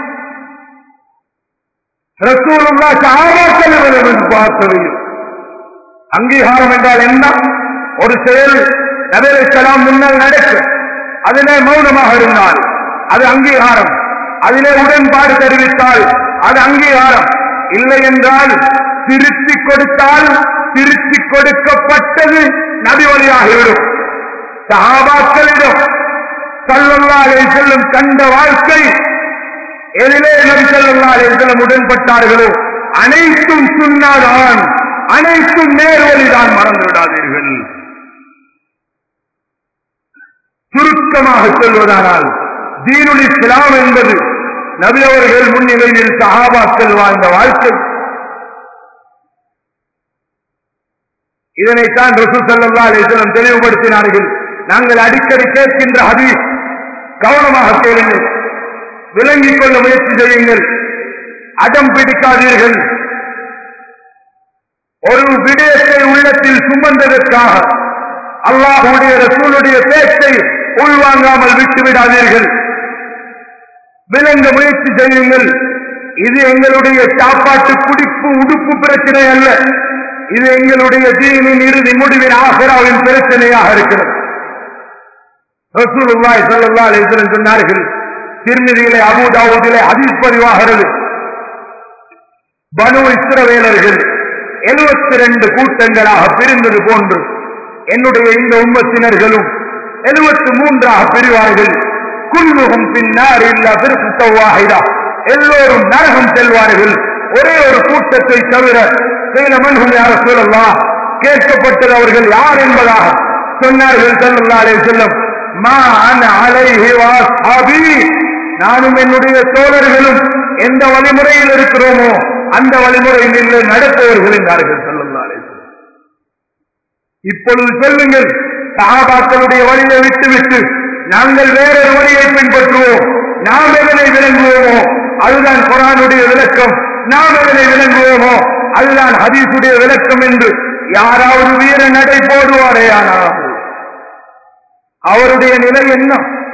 ரசூலுல்லா சஹாபாக்களிடமிருந்து பார்த்தவையும் அங்கீகாரம் என்றால் என்ன ஒரு செயல் நபேலாம் முன்னால் நடக்கும் அதிலே மௌனமாக இருந்தால் அது அங்கீகாரம் அதிலே உடன்பாடு தெரிவித்தால் அது அங்கீகாரம் இல்லை என்றால் திருத்தி கொடுத்தால் திருத்தி கொடுக்கப்பட்டது நபி வழியாகிவிடும் சஹாபாக்களிடம் சல்லல்லாஹு செல்லும் கண்ட வாழ்க்கை எதிலே நபி ஸல்லல்லாஹு செல்லும் உடன்பட்டார்களோ அனைத்தும் சுண்ணாதான் அனைத்தும் நேர்வழிதான் மறந்து விடாதீர்கள் சுருக்கமாக சொல்வதானால் தீனுல் இஸ்லாம் என்பது நபி அவர்கள் முன்னிலையில் சஹாபாக்கள் வாழ்ந்த வாழ்க்கை இதனைத்தான் ரசூ சல்லா அலிஸ்லம் தெளிவுபடுத்தினார்கள் நாங்கள் அடிக்கடி கேட்கின்ற ஹதீஸ் கவனமாக கேளுங்கள் விளங்கிக் கொள்ள முயற்சி செய்யுங்கள் அடம் பிடிக்காதீர்கள் ஒரு விடயத்தை உள்ளத்தில் சுமந்ததற்காக அல்லாஹுடைய ரசூலுடைய பேச்சை உள்வாங்காமல் விட்டு விடாதீர்கள் விளங்க முயற்சி செய்யுங்கள் இது எங்களுடைய சாப்பாட்டு குடிப்பு உடுப்பு பிரச்சனை அல்ல இது எங்களுடைய தீனின் இறுதி முடிவின் ஆசராவின் பிரச்சனையாக இருக்கிறது ரசூலுல்லாஹி ஸல்லல்லாஹு அலைஹி வஸல்லம் சொன்னார்கள் திருநிதியிலே அபூ தாவூதிலே ஹதீஸ் பதிவாகிறது பனு இஸ்ரவேலர்கள் எழுபத்தி ரெண்டு கூட்டங்களாக பிரிந்தது போன்று என்னுடைய இந்த உம்மத்தினர்களும் எழுபத்தி மூன்றாக பிரிவார்கள் குல்லுகும் பின்னார் இல்ல பிறகுத்தவாகிதா எல்லோரும் நரகம் செல்வார்கள் ஒரே ஒரு கூட்டத்தை தவிர சில மன்ஹும் யார சொல்லலாம் கேட்கப்பட்டது அவர்கள் யார் என்பதாக சொன்னார்கள் செல்லல்லாலே செல்லும் மா அன அலைஹி வாஸ்ஹாபி நானும் என்னுடைய தோழர்களும் எந்த வழிமுறையில் இருக்கிறோமோ அந்த வழிமுறையில் இல்லை நடப்பவர்கள் என்றார்கள் சொல்லல்லாலே இப்பொழுது சொல்லுங்கள் சகாபாக்களுடைய வழியை விட்டுவிட்டு நாங்கள் வேறொரு வழியை பின்பற்றுவோம் நாம் எதனை விளங்குவோமோ அதுதான் குரானுடைய விளக்கம் நாம் எதனை விளங்குவோமோ அதுதான் ஹதீஸுடைய விளக்கம் என்று யாராவது வீர நடை போடுவாரே ஆனால் அவருடைய நிலை என்ன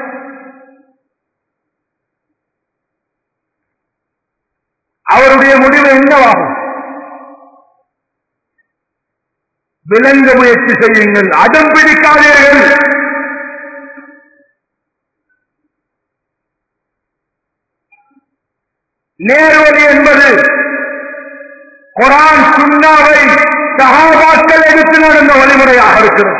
அவருடைய முடிவு என்னவாகும் விளங்க முயற்சி செய்யுங்கள் அடம் பிடிக்காதீர்கள் நேர்வழி என்பது குரான் சுண்ணாவை சகாபாக்கள் எடுத்து நடந்த வழிமுறையாக இருக்கிறது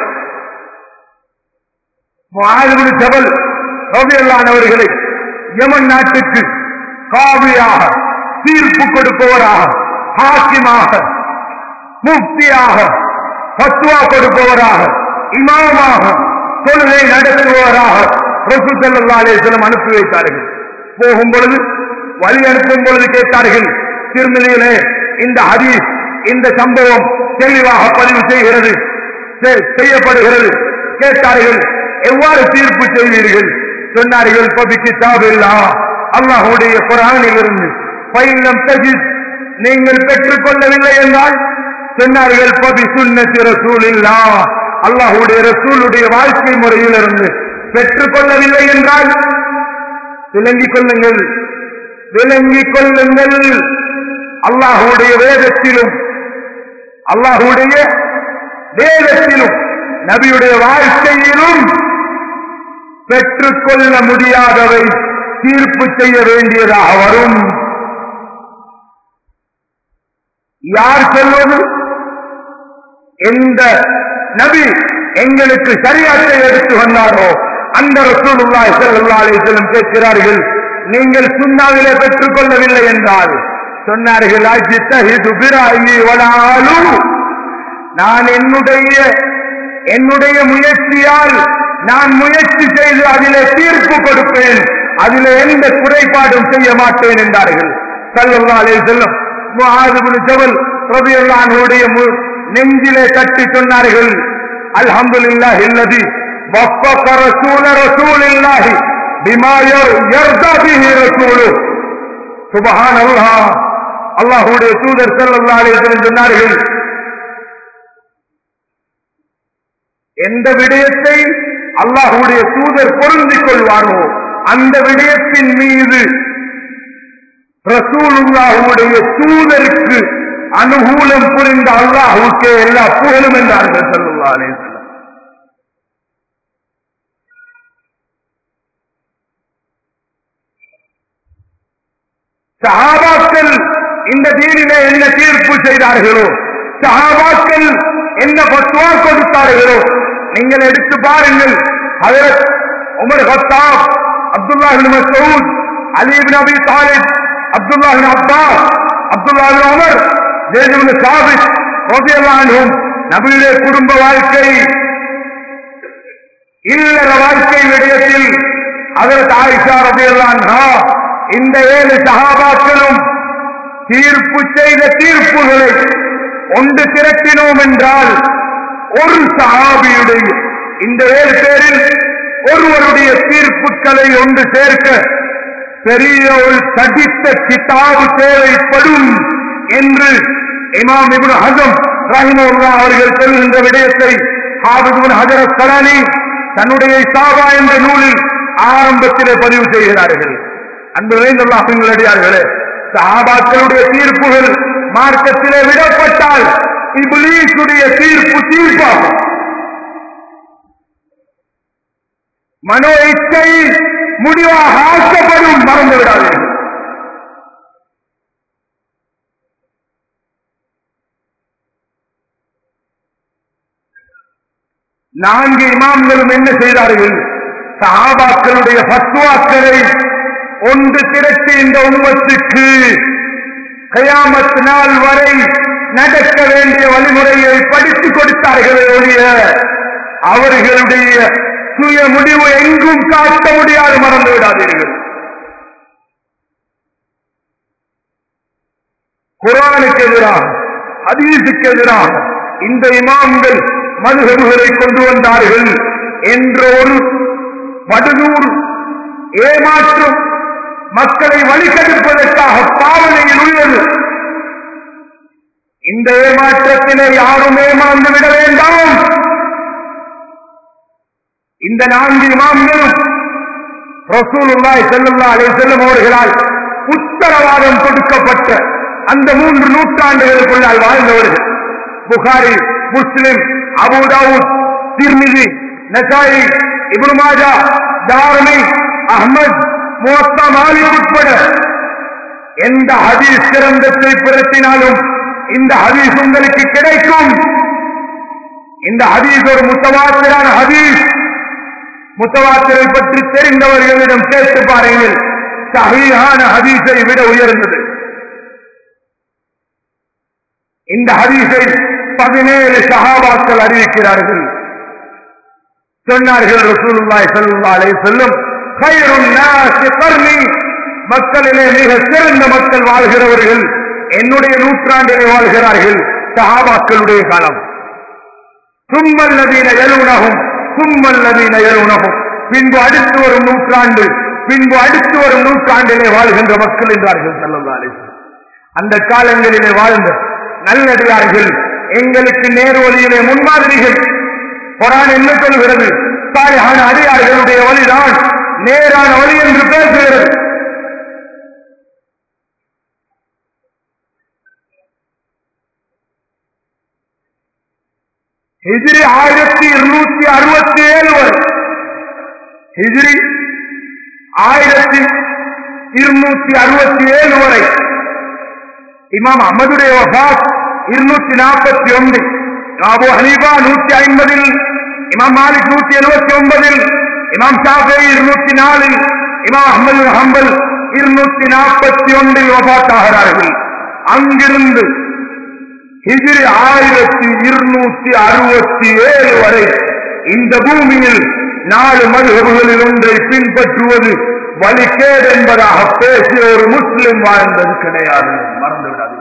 மாதிரி ஜபல் ரவியல்லானவர்களை யமன் நாட்டுக்கு காவியாக தீர்ப்பு கொடுப்பவராக ஹாக்கிமாக முக்தியாக பத்துவா கொடுப்பவராக இமாமாக தொழுகை நடத்துபவராக ரசூசல்லாசலம் அனுப்பி வைத்தார்கள் போகும் பொழுது வழி அனுப்பும் பொழுது கேட்டார்கள் திருமலையிலே இந்த ஹதீஸ் இந்த சம்பவம் தெளிவாக பதிவு செய்கிறது செ- செய்யப்படுகிறது கேட்டார்கள் எவ்வாறு தீர்ப்பு செய்வீர்கள் சொன்னார்கள் பபி கிதாபில்லா அல்லாஹுடைய குரானில் இருந்து பயிலம் தஜித் நீங்கள் பெற்றுக் கொள்ளவில்லை என்றால் சொன்னார்கள் பபி சுன்னத்தி ரசூலில்லா அல்லாஹுடைய ரசூலுடைய வாழ்க்கை முறையிலிருந்து பெற்றுக் கொள்ளவில்லை என்றால் விளங்கிக் கொள்ளுங்கள் விளங்கிக் கொள்ளுங்கள் அல்லாஹுடைய வேதத்திலும் அல்லாஹுடைய வேதத்திலும் நபியுடைய வாழ்க்கையிலும் பெற்றுக்கொள்ள முடியாதவை தீர்ப்பு செய்ய வேண்டியதாக வரும் யார் சொல்வது எந்த நபி எங்களுக்கு சரியாத்தை எடுத்து வந்தாரோ அந்த ரசூலுல்லாஹி ஸல்லல்லாஹு அலைஹி வஸல்லம் கேட்கிறார்கள் நீங்கள் சுண்ணாவிலே பெற்றுக் கொள்ளவில்லை என்றால் சொன்னார்கள் அஜ்தஹிது பிராயி வலாலு நான் என்னுடைய என்னுடைய முயற்சியால் நான் முயற்சி செய்து அதிலே தீர்ப்பு கொடுப்பேன் அதிலே எந்த குறைபாடும் செய்ய மாட்டேன் என்றார்கள் ஸல்லல்லாஹு அலைஹி வஸல்லம் முஆது பின் ஜபல் ரலியல்லாஹு அன்ஹுடைய மு- நெஞ்சிலே தட்டி சொன்னார்கள் அல்ஹம்துலில்லாஹி அல்லதி வஃபக ரசூல ரசூலில்லாஹி பிமா யர்- யர்தா பிஹி ரசூலுஹு சுபஹானல்லாஹ் அல்லாஹ்வுடைய தூதர் ஸல்லல்லாஹு அலைஹி வஸல்லம் சொன்னார்கள் எந்த விடயத்தை அல்லாஹ்வுடைய தூதர் பொருந்திக் கொள்வாரோ அந்த விடயத்தின் மீது ரசூலுல்லாஹுடைய தூதருக்கு அனுகூலம் புரிந்த அல்லாஹுக்கே எல்லா புகழும் என்றார்கள் ஸல்லல்லாஹு அலைஹி வஸல்லம் சஹாபாக்கள் இந்த தீனிலே என்ன தீர்ப்பு செய்தார்களோ சஹாபாக்கள் என்ன பத்துவா கொடுத்தார்களோ நீங்கள் எடுத்து பாருங்கள் ஹஜரத் Umar Khattab Abdullah bin Masood Ali bin Abi Talib Abdullah bin Abbas Abdullah bin Umar Zaid bin Thabit ரலியல்லாஹு அன்ஹும் நபியுடைய குடும்ப வாழ்க்கை இல்லற வாழ்க்கை விடயத்தில் அதற்கு ஆயிஷா ரபியல்லான்ஹா இந்த ஏழு சகாபாக்களும் தீர்ப்பு செய்த தீர்ப்புகளை ஒன்று திரட்டினோம் என்றால் ஒரு சஹாபியுடைய இந்த ஏழு பேரில் ஒருவருடைய தீர்ப்புகளை ஒன்று சேர்க்க பெரிய ஒரு தடித்த கிதாபு தேவைப்படும் என்று இமாம் இப்னு ஹசம் ரஹிமுல்லா அவர்கள் சொல்கின்ற விடயத்தை ஹாபிபுன் ஹஜர் சலானி தன்னுடைய சாபா என்ற நூலில் ஆரம்பத்திலே பதிவு செய்கிறார்கள் அன்பு நிறைந்துள்ளார்களே சஹாபாக்களுடைய தீர்ப்புகள் மார்க்கத்திலே விடப்பட்டால் இப்லீசுடைய தீர்ப்பு தீர்ப்பாகும் மனோ இச்சை முடிவாக ஆக்கப்படும் மறந்து விடாதீர்கள் நான்கு இமாம்களும் என்ன செய்தார்கள் சஹாபாக்களுடைய பத்துவாக்களை ஒன்று திரட்டி இந்த உம்மத்துக்கு கயாமத் நாள் வரை நடக்க வேண்டிய வழிமுறையை படித்துக் கொடுத்தார்களே ஒழிய அவர்களுடைய சுய முடிவு எங்கும் காட்ட முடியாது மறந்து விடாதீர்கள் குரானுக்கு எதிராக ஹதீஸுக்கு எதிராக இந்த இமாம்கள் மதுகபுகளை கொண்டு வந்தார்கள் என்ற ஒரு படுநூறு ஏமாற்றும் மக்களை வழிகெடுப்பதற்காக பாவனையில் உள்ளது இந்த ஏமாற்றத்திலே யாரும் ஏமாந்து விட வேண்டாம் இந்த நான்கு இமாம்களும் ரசூலுல்லாய் செல்லுல்லா அலை செல்லும் அவர்களால் உத்தரவாதம் கொடுக்கப்பட்ட அந்த மூன்று நூற்றாண்டுகளுக்குள்ளால் வாழ்ந்தவர்கள் புகாரி முஸ்லிம் அபுதாவுத் திர்மிதி நசாயி இப்னு மாஜா தாரணி அஹ்மத் முவத்தா மாலிக் உட்பட எந்த ஹதீஸ் கிரந்தத்தை பிறத்தினாலும் இந்த ஹதீஸ் உங்களுக்கு கிடைக்கும் இந்த ஹதீஸ் ஒரு முத்தவாத்திரான ஹதீஸ் முத்தவாத்திரை பற்றி தெரிந்தவர்களிடம் கேட்டு பாருங்கள் சஹீஹான ஹதீஸை விட உயர்ந்தது இந்த ஹதீஸை பதினேழு சஹாபாக்கள் அறிவிக்கிறார்கள் சொன்னார்கள் ரசூலுல்லாஹி ஸல்லல்லாஹு அலைஹி வஸல்லம் கைருன் நாஸ் கர்னி மக்களிலே மிக சிறந்த மக்கள் வாழ்கிறவர்கள் என்னுடைய நூற்றாண்டிலே வாழ்கிறார்கள் சஹாபாக்களுடைய காலம் சும்மல்லதீன எழுனகும் சும்மல்லதீன எழுனகும் பின்பு அடுத்து வரும் நூற்றாண்டு பின்பு அடுத்து வரும் நூற்றாண்டிலே வாழ்கின்ற மக்கள் என்றார்கள் ஸல்லல்லாஹு அலைஹி வஸல்லம் அந்த காலங்களிலே வாழ்ந்த நல்லடியார்கள் எங்களுக்கு நேர்வழியிலே முன்மாதிரிகள் குரான் என்ன சொல்கிறது சாலையான அடியார்களுடைய வழிதான் நேரான வழி என்று பேசுகிறது ஹிஜ்ரி ஆயிரத்தி இருநூத்தி அறுபத்தி ஏழு வரை ஹிஜ்ரி ஆயிரத்தி இருநூத்தி அறுபத்தி ஏழு வரை இமாம் அஹமதுடைய வஃபாத் இருநூத்தி நாற்பத்தி ஒன்று அபு ஹனீஃபா நூத்தி ஐம்பதில் இமாம் மாலிக் நூத்தி எழுபத்தி ஒன்பதில் இமாம் ஷாஃபி இருநூத்தி நாலில் இமாம் அஹமது ஹம்பல் இருநூத்தி நாற்பத்தி ஒன்றில் வபாத்தாகிறார்கள் அங்கிருந்து ஹிஜ்ரி ஆயிரத்தி இருநூத்தி அறுபத்தி ஏழு வரை இந்த பூமியில் நாலு மதுகபுகளில் ஒன்றை பின்பற்றுவது வழிகேடு என்பதாக பேசிய ஒரு முஸ்லிம் வாழ்ந்தது கிடையாது மறந்து விடாது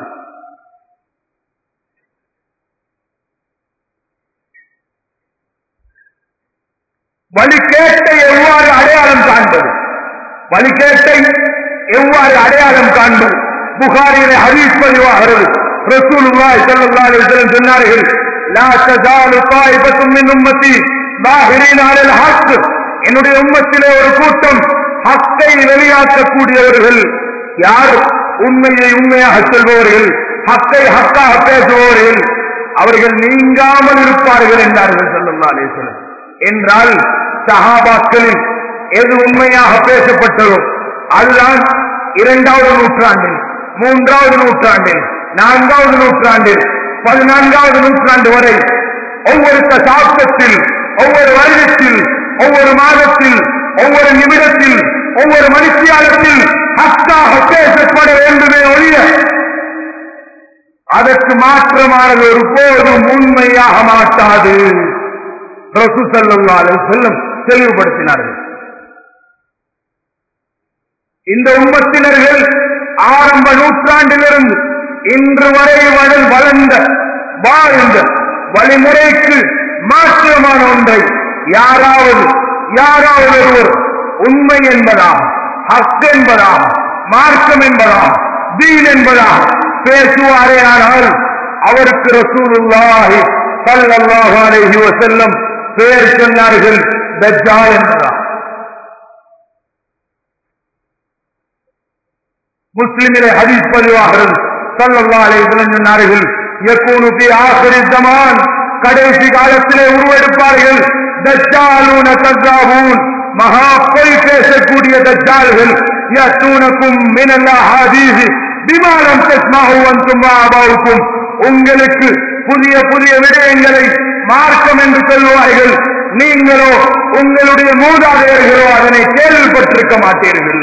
வழிகேட்டை எவ்வாறு அடையாளம் காண்பது வழிகேட்டை எவ்வாறு அடையாளம் காண்பது புகாரிலே ஹதீஸ் பதிவாகிறது ரசூலுல்லாஹி ஸல்லல்லாஹு அலைஹி வஸல்லம் சொன்னார்கள் லா தஸாலு தாயிபத்தும் மின் உம்மத்தி பாஹிரீன அலல் ஹக் என்னுடைய உம்மத்திலே ஒரு கூட்டம் ஹக்கை வெளியாக்கக்கூடியவர்கள் யார் உண்மையை உண்மையாக சொல்பவர்கள் ஹக்கை ஹக்காக பேசுபவர்கள் அவர்கள் நீங்காமல் இருப்பார்கள் என்றார்கள் ஸல்லல்லாஹு அலைஹி வஸல்லம் என்றால் சஹாபாக்களில் எது உண்மையாக பேசப்பட்டதோ அதுதான் இரண்டாவது நூற்றாண்டில் மூன்றாவது நூற்றாண்டில் நான்காவது நூற்றாண்டில் பதினான்காவது நூற்றாண்டு வரை ஒவ்வொரு சாப்தத்தில் ஒவ்வொரு வருடத்தில் ஒவ்வொரு மாதத்தில் ஒவ்வொரு நிமிடத்தில் ஒவ்வொரு மனுஷியாளத்தில் ஹக்காக பேசப்பட வேண்டுமே ஒழிய அதற்கு மாற்றமானது ஒரு போதும் உண்மையாக மாட்டாது ரசூ ஸல்லல்லாஹு அலைஹி வஸல்லம் தெளிவுபடுத்தினார்கள் இந்த உம்மத்தினர்கள் ஆரம்ப நூற்றாண்டிலிருந்து இன்று வரை வள- வளர்ந்த வாழ்ந்த வழிமுறைக்கு மாற்றமான ஒன்றை யாராவது யாராவது ஒருவர் உண்மை என்பதா ஹக் என்பதா மார்க்கம் என்பதா தீன் என்பதா பேசுவாரே ஆனால் அவருக்கு ரசூலுல்லாஹி ஸல்லல்லாஹு அலைஹி வஸல்லம் பெயர் சொன்னார்கள் தஜ்ஜால் என்பதா முஸ்லிமிலே ஹதீஸ் பதிவாகிறது ஸல்லல்லாஹு அலைஹி வஸல்லம் சொன்னார்கள் யகூனு ஃபி ஆখিরি ஜமான் கடைசி காலத்திலே உருவெடுப்பார்கள் தஜ்ஜாலூன கஸாபூன் மகா பொய் பேசக்கூடிய தஜ்ஜால்கள் யத்தூனக்கும் மினல் அஹாதீஸ் பிமா லம் தஸ்மஹு அன்தும் வஆபாவுக்கும் உங்களுக்கு புதிய புதிய விடயங்களை மார்க்கம் என்று சொல்வார்கள் நீங்களோ உங்களுடைய மூதாதையர்களோ அதனை கேள்விப்பட்டிருக்க மாட்டீர்கள்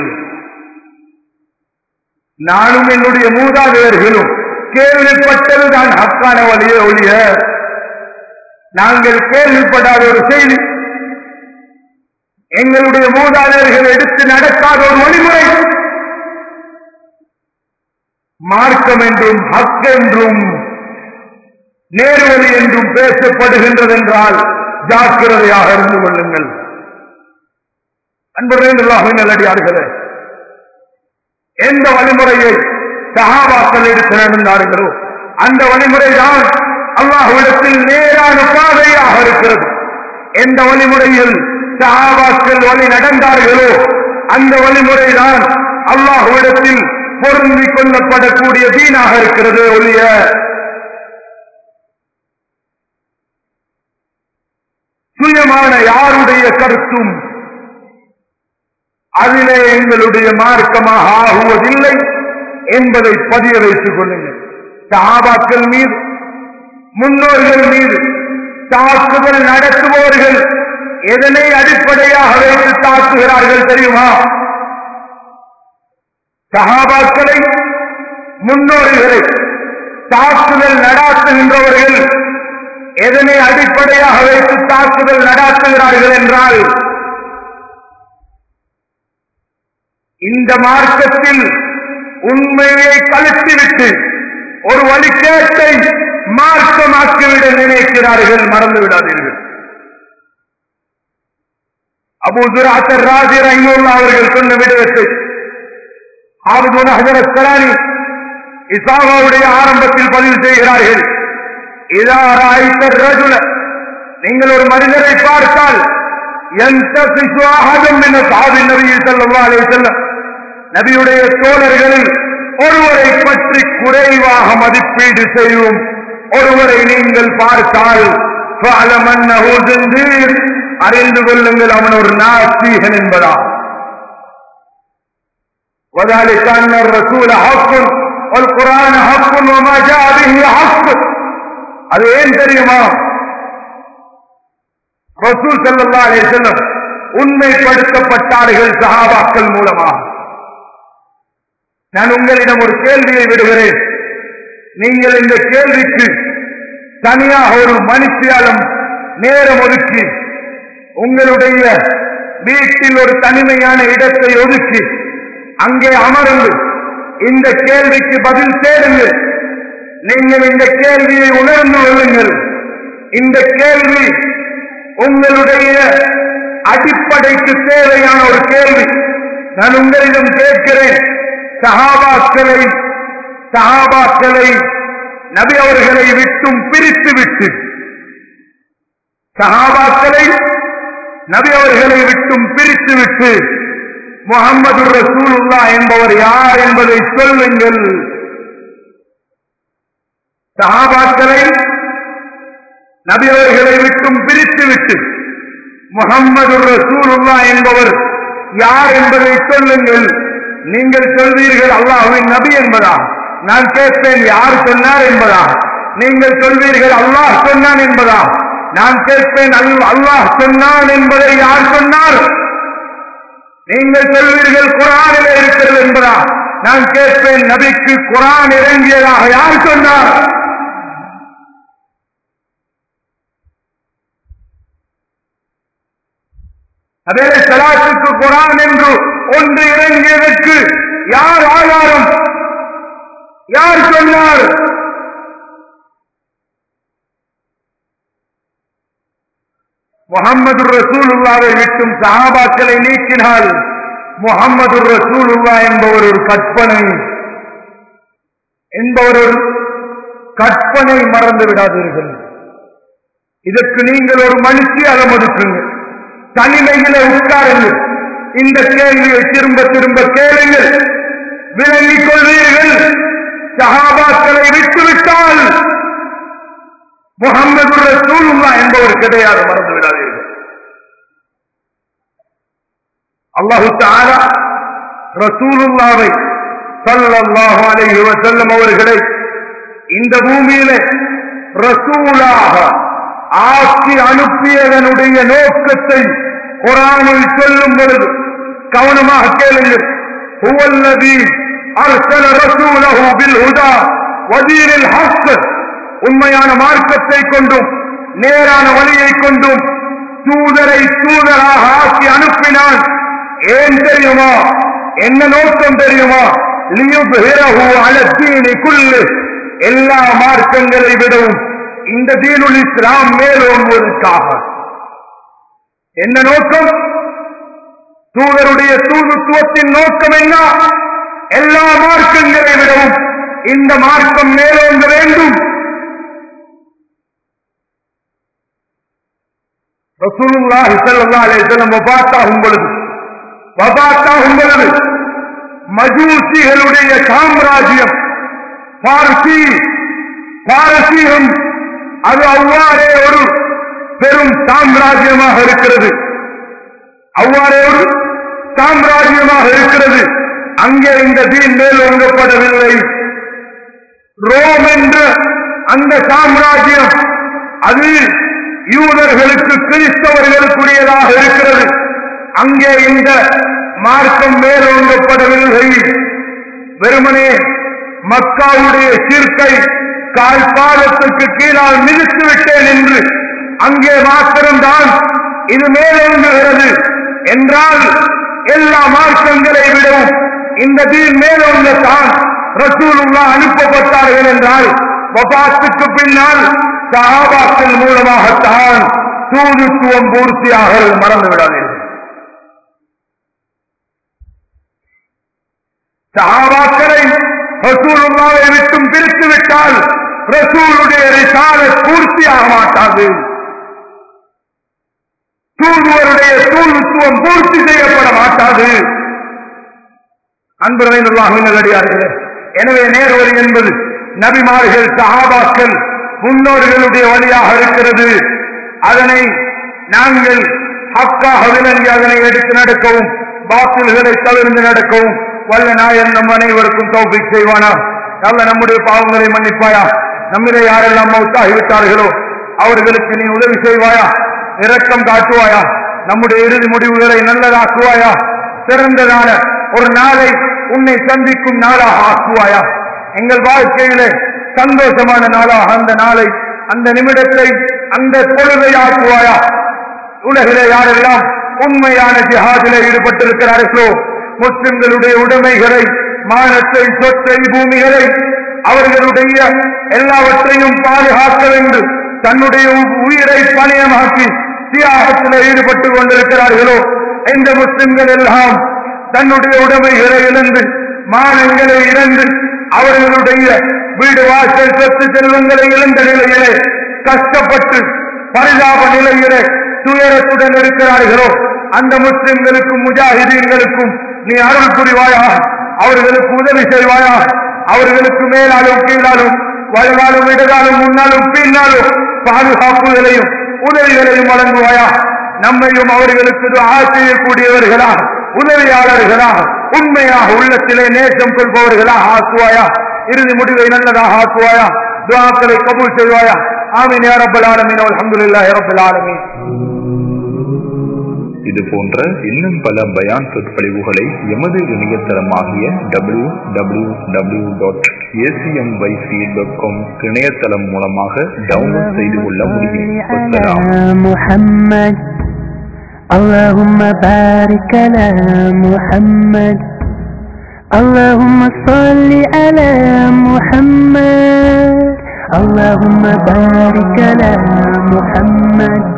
நானும் என்னுடைய மூதாதையர்களும் கேள்விப்பட்டதுதான் ஹக்கான வழியே ஒழிய நாங்கள் கேள்விப்படாத ஒரு செய்தி எங்களுடைய மூதாதையர்கள் எடுத்து நடக்காத ஒரு வழிமுறை மார்க்கம் என்றும் ஹக் என்றும் நேர்வழி என்றும் பேசப்படுகின்றது என்றால் ஜாக்கிரதையாக இருந்து கொள்ளுங்கள் அன்பர்களாக நல்லடியார்களே எந்த வழிமுறையை சகாபாக்கள் எடுத்து நடந்தார்களோ அந்த வழிமுறைதான் அல்லாஹ்விடத்தில் நேரான பாதையாக இருக்கிறது எந்த வழிமுறையில் சகாபாக்கள் வழி நடந்தார்களோ அந்த வழிமுறைதான் அல்லாஹ்விடத்தில் பொருந்திக் கொள்ளப்படக்கூடிய தீனாக இருக்கிறது ஒழிய சுயமான யாருடைய கருத்தும் அதிலே எங்களுடைய மார்க்கமாக ஆகுவதில்லை என்பதை பதிய வைத்துக் கொள்ளுங்கள் சஹாபாக்கள் மீது முன்னோர்கள் மீது தாக்குதல் நடத்துபவர்கள் எதனை அடிப்படையாக வைத்து தாக்குகிறார்கள் தெரியுமா சஹாபாக்களை முன்னோர்களை தாக்குதல் நடாத்துகின்றவர்கள் எதனை அடிப்படையாக வைத்து தாக்குதல் நடாத்துகிறார்கள் என்றால் இந்த மார்க்கத்தில் உண்மையை கழித்துவிட்டு ஒரு வழிகேட்டை மார்க்கமாக்கிவிட நினைக்கிறார்கள் மறந்து விடாதீர்கள் அபு துராத்தர் ராஜி ரஹிமுல்லா அவர்கள் சொன்ன விடயத்தை ஆபதுன ஹஜரத் சலானி இசாமாவுடைய ஆரம்பத்தில் பதிவு செய்கிறார்கள் இதா ராய்த்தர் ரஜுல நீங்கள் ஒரு மனிதரை பார்த்தால் எந்த சிசுவாகம் என சாதி நபியில் செல்லவா அலை செல்லம் நபியுடைய தோழர்களில் ஒருவரை பற்றி குறைவாக மதிப்பீடு செய்யும் ஒருவரை நீங்கள் பார்த்தால் فَاعْلَمْ أَنَّهُ زِنْدِيقٌ அறிந்து கொள்ளுங்கள் அவன் ஒரு நாஸ்தீகன் என்பதா وذلك أن الرسول حق والقرآن حق وما جاء به حق அது ஏன் தெரியுமா ரசூல் சல்லா அலிசல்லம் உண்மைப்படுத்தப்பட்டார்கள் சஹாபாக்கள் மூலமாக நான் உங்களிடம் ஒரு கேள்வியை விடுகிறேன் நீங்கள் இந்த கேள்விக்கு தனியாக ஒரு மனுஷியாலும் நேரம் ஒதுக்கி உங்களுடைய வீட்டில் ஒரு தனிமையான இடத்தை ஒதுக்கி அங்கே அமர்ந்து இந்த கேள்விக்கு பதில் தேடுங்கள் நீங்கள் இந்த கேள்வியை உணர்ந்து கொள்ளுங்கள் இந்த கேள்வி உங்களுடைய அடிப்படைக்கு தேவையான ஒரு கேள்வி நான் உங்களிடம் கேட்கிறேன் சஹாபாக்களை சஹாபாக்களை நபி அவர்களை விட்டும் பிரித்து விட்டு சஹாபாக்களை நபி அவர்களை விட்டும் பிரித்து விட்டு முகமது ரசூலுல்லா என்பவர் யார் என்பதை சொல்லுங்கள் சஹாபாக்களை நபி அவர்களை விட்டும் பிரித்து விட்டு முகம்மது ரசூலுல்லா என்பவர் யார் என்பதை சொல்லுங்கள் நீங்கள் சொல்வீர்கள் அல்லாஹ்வின் நபி என்பதா நான் கேட்பேன் யார் சொன்னார் என்பதா நீங்கள் சொல்வீர்கள் அல்லாஹ் சொன்னான் என்பதா நான் கேட்பேன் அல்- அல்லாஹ் சொன்னான் என்பதை யார் சொன்னார் நீங்கள் சொல்வீர்கள் குரானில் இருக்கிறது என்பதா நான் கேட்பேன் நபிக்கு குரான் இறங்கியதாக யார் சொன்னார் அதே சலாத்துக்கு குரான் என்று ஒன்று இறங்கியதற்கு யார் ஆதாரம் யார் சொன்னார் முகம்மது ரசூலுல்லாவை விட்டும் சஹாபாக்களை நீக்கினால் முகம்மது ரசூலுல்லா என்பவர் ஒரு கற்பனை என்பவர் ஒரு கற்பனை மறந்து விடாதீர்கள் இதற்கு நீங்கள் ஒரு மனுஷியாக ஒதுக்குங்கள் தனிமையில உட்காருங்கள் இந்த கேள்வியை திரும்ப திரும்ப கேளுங்கள் விளங்கிக் கொள்வீர்கள் சஹாபாக்களை விட்டுவிட்டால் முகமது ரசூலுல்லா என்பவர் கிடையாது மறந்து விடாதீர்கள் அல்லாஹு தஆலா ரசூலுல்லாவை ஸல்லல்லாஹு அலைஹி வஸல்லம் அவர்களை இந்த பூமியிலே ரசூலாக ஆக்கி அனுப்பியதனுடைய நோக்கத்தை குரானில் சொல்லும் பொழுது கவனமாக கேளுங்கள் هو الذي أرسل رسوله بالهدى ودين الحق உண்மையான மார்க்கத்தை கொண்டும் நேரான வழியை கொண்டும் தூதரை தூதராக ஆக்கி அனுப்பினான் ஏன் தெரியுமா என்ன நோக்கம் தெரியுமா லியுப்ஹிரஹு அல தீனி குல்லி எல்லா மார்க்கங்களை விடவும் இந்த தீனுல் இஸ்லாம் மேலோங்குவதற்காக என்ன நோக்கம் தூதருடைய தூதுத்துவத்தின் நோக்கம் என்ன எல்லா மார்க்கங்களை விடவும் இந்த மார்க்கம் மேலோங்க வேண்டும் ரசூலுல்லாஹி ஸல்லல்லாஹு அலைஹி வஸல்லம் வஃபாத்தாகும் பொழுது வஃபாத்தாகும் பொழுது மஜூசிகளுடைய சாம்ராஜ்யம் பார்சி பாரசீகம் அது அவ்வாறே ஒரு பெரும் சாம்ராஜ்யமாக இருக்கிறது அவ்வாறே ஒரு சாம்ராஜ்யமாக இருக்கிறது அங்கே இந்த தீன் மேல் ஓங்கப்படவில்லை ரோம் என்ற அந்த சாம்ராஜ்யம் அது யூதர்களுக்கு கிறிஸ்தவர்களுக்குரியதாக இருக்கிறது அங்கே இந்த மார்க்கம் மேலோங்கப்படவில்லை வெறுமனே மக்காவுடைய சிற்கை கால் பாதத்துக்கு கீழால் மிதித்து விட்டேன் என்று அங்கே மாத்திரம்தான் இது மேலோங்குகிறது என்றால் எல்லா மார்க்கங்களை விடவும் இந்த தீன் மேலோங்கத்தான் ரசூலுல்லா அனுப்பப்பட்டார்கள் என்றால் வபாத்துக்கு பின்னால் சஹாபாக்கள் மூலமாகத்தான் தூதுத்துவம் பூர்த்தியாக மறந்து விடாதீர்கள் சஹாபாக்களை ரசூலுல்லாவை விட்டும் பிரித்து விட்டால் ரசூலுடைய ரிசால பூர்த்தியாக மாட்டாது தூதுவருடைய தூதுத்துவம் பூர்த்தி செய்யப்பட மாட்டாது அன்பு நல்லடியார்களே எனவே நேர்வழி என்பது நபிமார்கள் சஹாபாக்கள் முன்னோர்களுடைய வழியாக இருக்கிறது அதனை நாங்கள் ஹக்காக விளங்கி அதனை எடுத்து நடக்கவும் பாத்தில்களை தவிர்த்து நடக்கவும் வல்ல நாயன் நம் அனைவருக்கும் தௌபிக் செய்வானா நல்ல நம்முடைய பாவங்களை மன்னிப்பாயா நம்மிலே யாரெல்லாம் மௌத்தாகிவிட்டார்களோ அவர்களுக்கு நீ உதவி செய்வாயா இரக்கம் காட்டுவாயா நம்முடைய இறுதி முடிவுகளை நல்லதாக்குவாயா சிறந்ததான ஒரு நாளை உன்னை சந்திக்கும் நாளாக ஆக்குவாயா எங்கள் வாழ்க்கையிலே சந்தோஷமான நாளாக அந்த நாளை அந்த நிமிடத்தை அந்த பொழுதை ஆக்குவாயா உலகிலே யாரெல்லாம் உண்மையான ஜிஹாதிலே ஈடுபட்டிருக்கிறார்களோ முஸ்லிம்களுடைய உடைமைகளை மானத்தை சொத்தை பூமிகளை அவர்களுடைய எல்லாவற்றையும் பாதுகாக்க வேண்டும் தன்னுடைய உயிரை பணியமாக்கி தியாகத்தில் ஈடுபட்டுக் கொண்டிருக்கிறார்களோ இந்த முஸ்லிம்கள் எல்லாம் தன்னுடைய உடைமைகளை இழந்து மானங்களை இழந்து அவர்களுடைய வீடு வாசல் சொத்து செல்வங்களை இழந்த நிலையிலே கஷ்டப்பட்டு பரிதாப நிலையிலே துயரத்துடன் இருக்கிறார்களோ அந்த முஸ்லிம்களுக்கும் முஜாஹிதீன்களுக்கும் நீ அருள் புரிவாயா அவர்களுக்கு உதவி செய்வாயா அவர்களுக்கு மேலாலும் கீழாலும் வலதாலும் இடதாலும் முன்னாலும் பின்னாலும் பாதுகாப்புகளையும் உதவிகளையும் வழங்குவாயா நம்மையும் அவர்களுக்கு ஆ செய்யக்கூடியவர்களா உதவியாளர்களாக உண்மையாக உள்ளத்திலே நேசம் கொள்பவர்களாக ஆக்குவாயா இறுதி முடிவை நல்லதாக ஆக்குவாயா துவாக்களை கபூல் செய்வாயா ஆமீன் யா ரப்பல் ஆலமீன் அல்ஹம்துலில்லாஹி ரப்பல் ஆலமீன் இது போன்ற இன்னும் பல பயான் சொற்பொழிவுகளை எமது இணையதளமாகிய W W W dot ACMYC dot com இணையதளம் மூலமாக டவுன்லோட் செய்து கொள்ள முடியும் அஸ்ஸலாம். محمد اللهم بارك على محمد اللهم صل على محمد اللهم بارك على محمد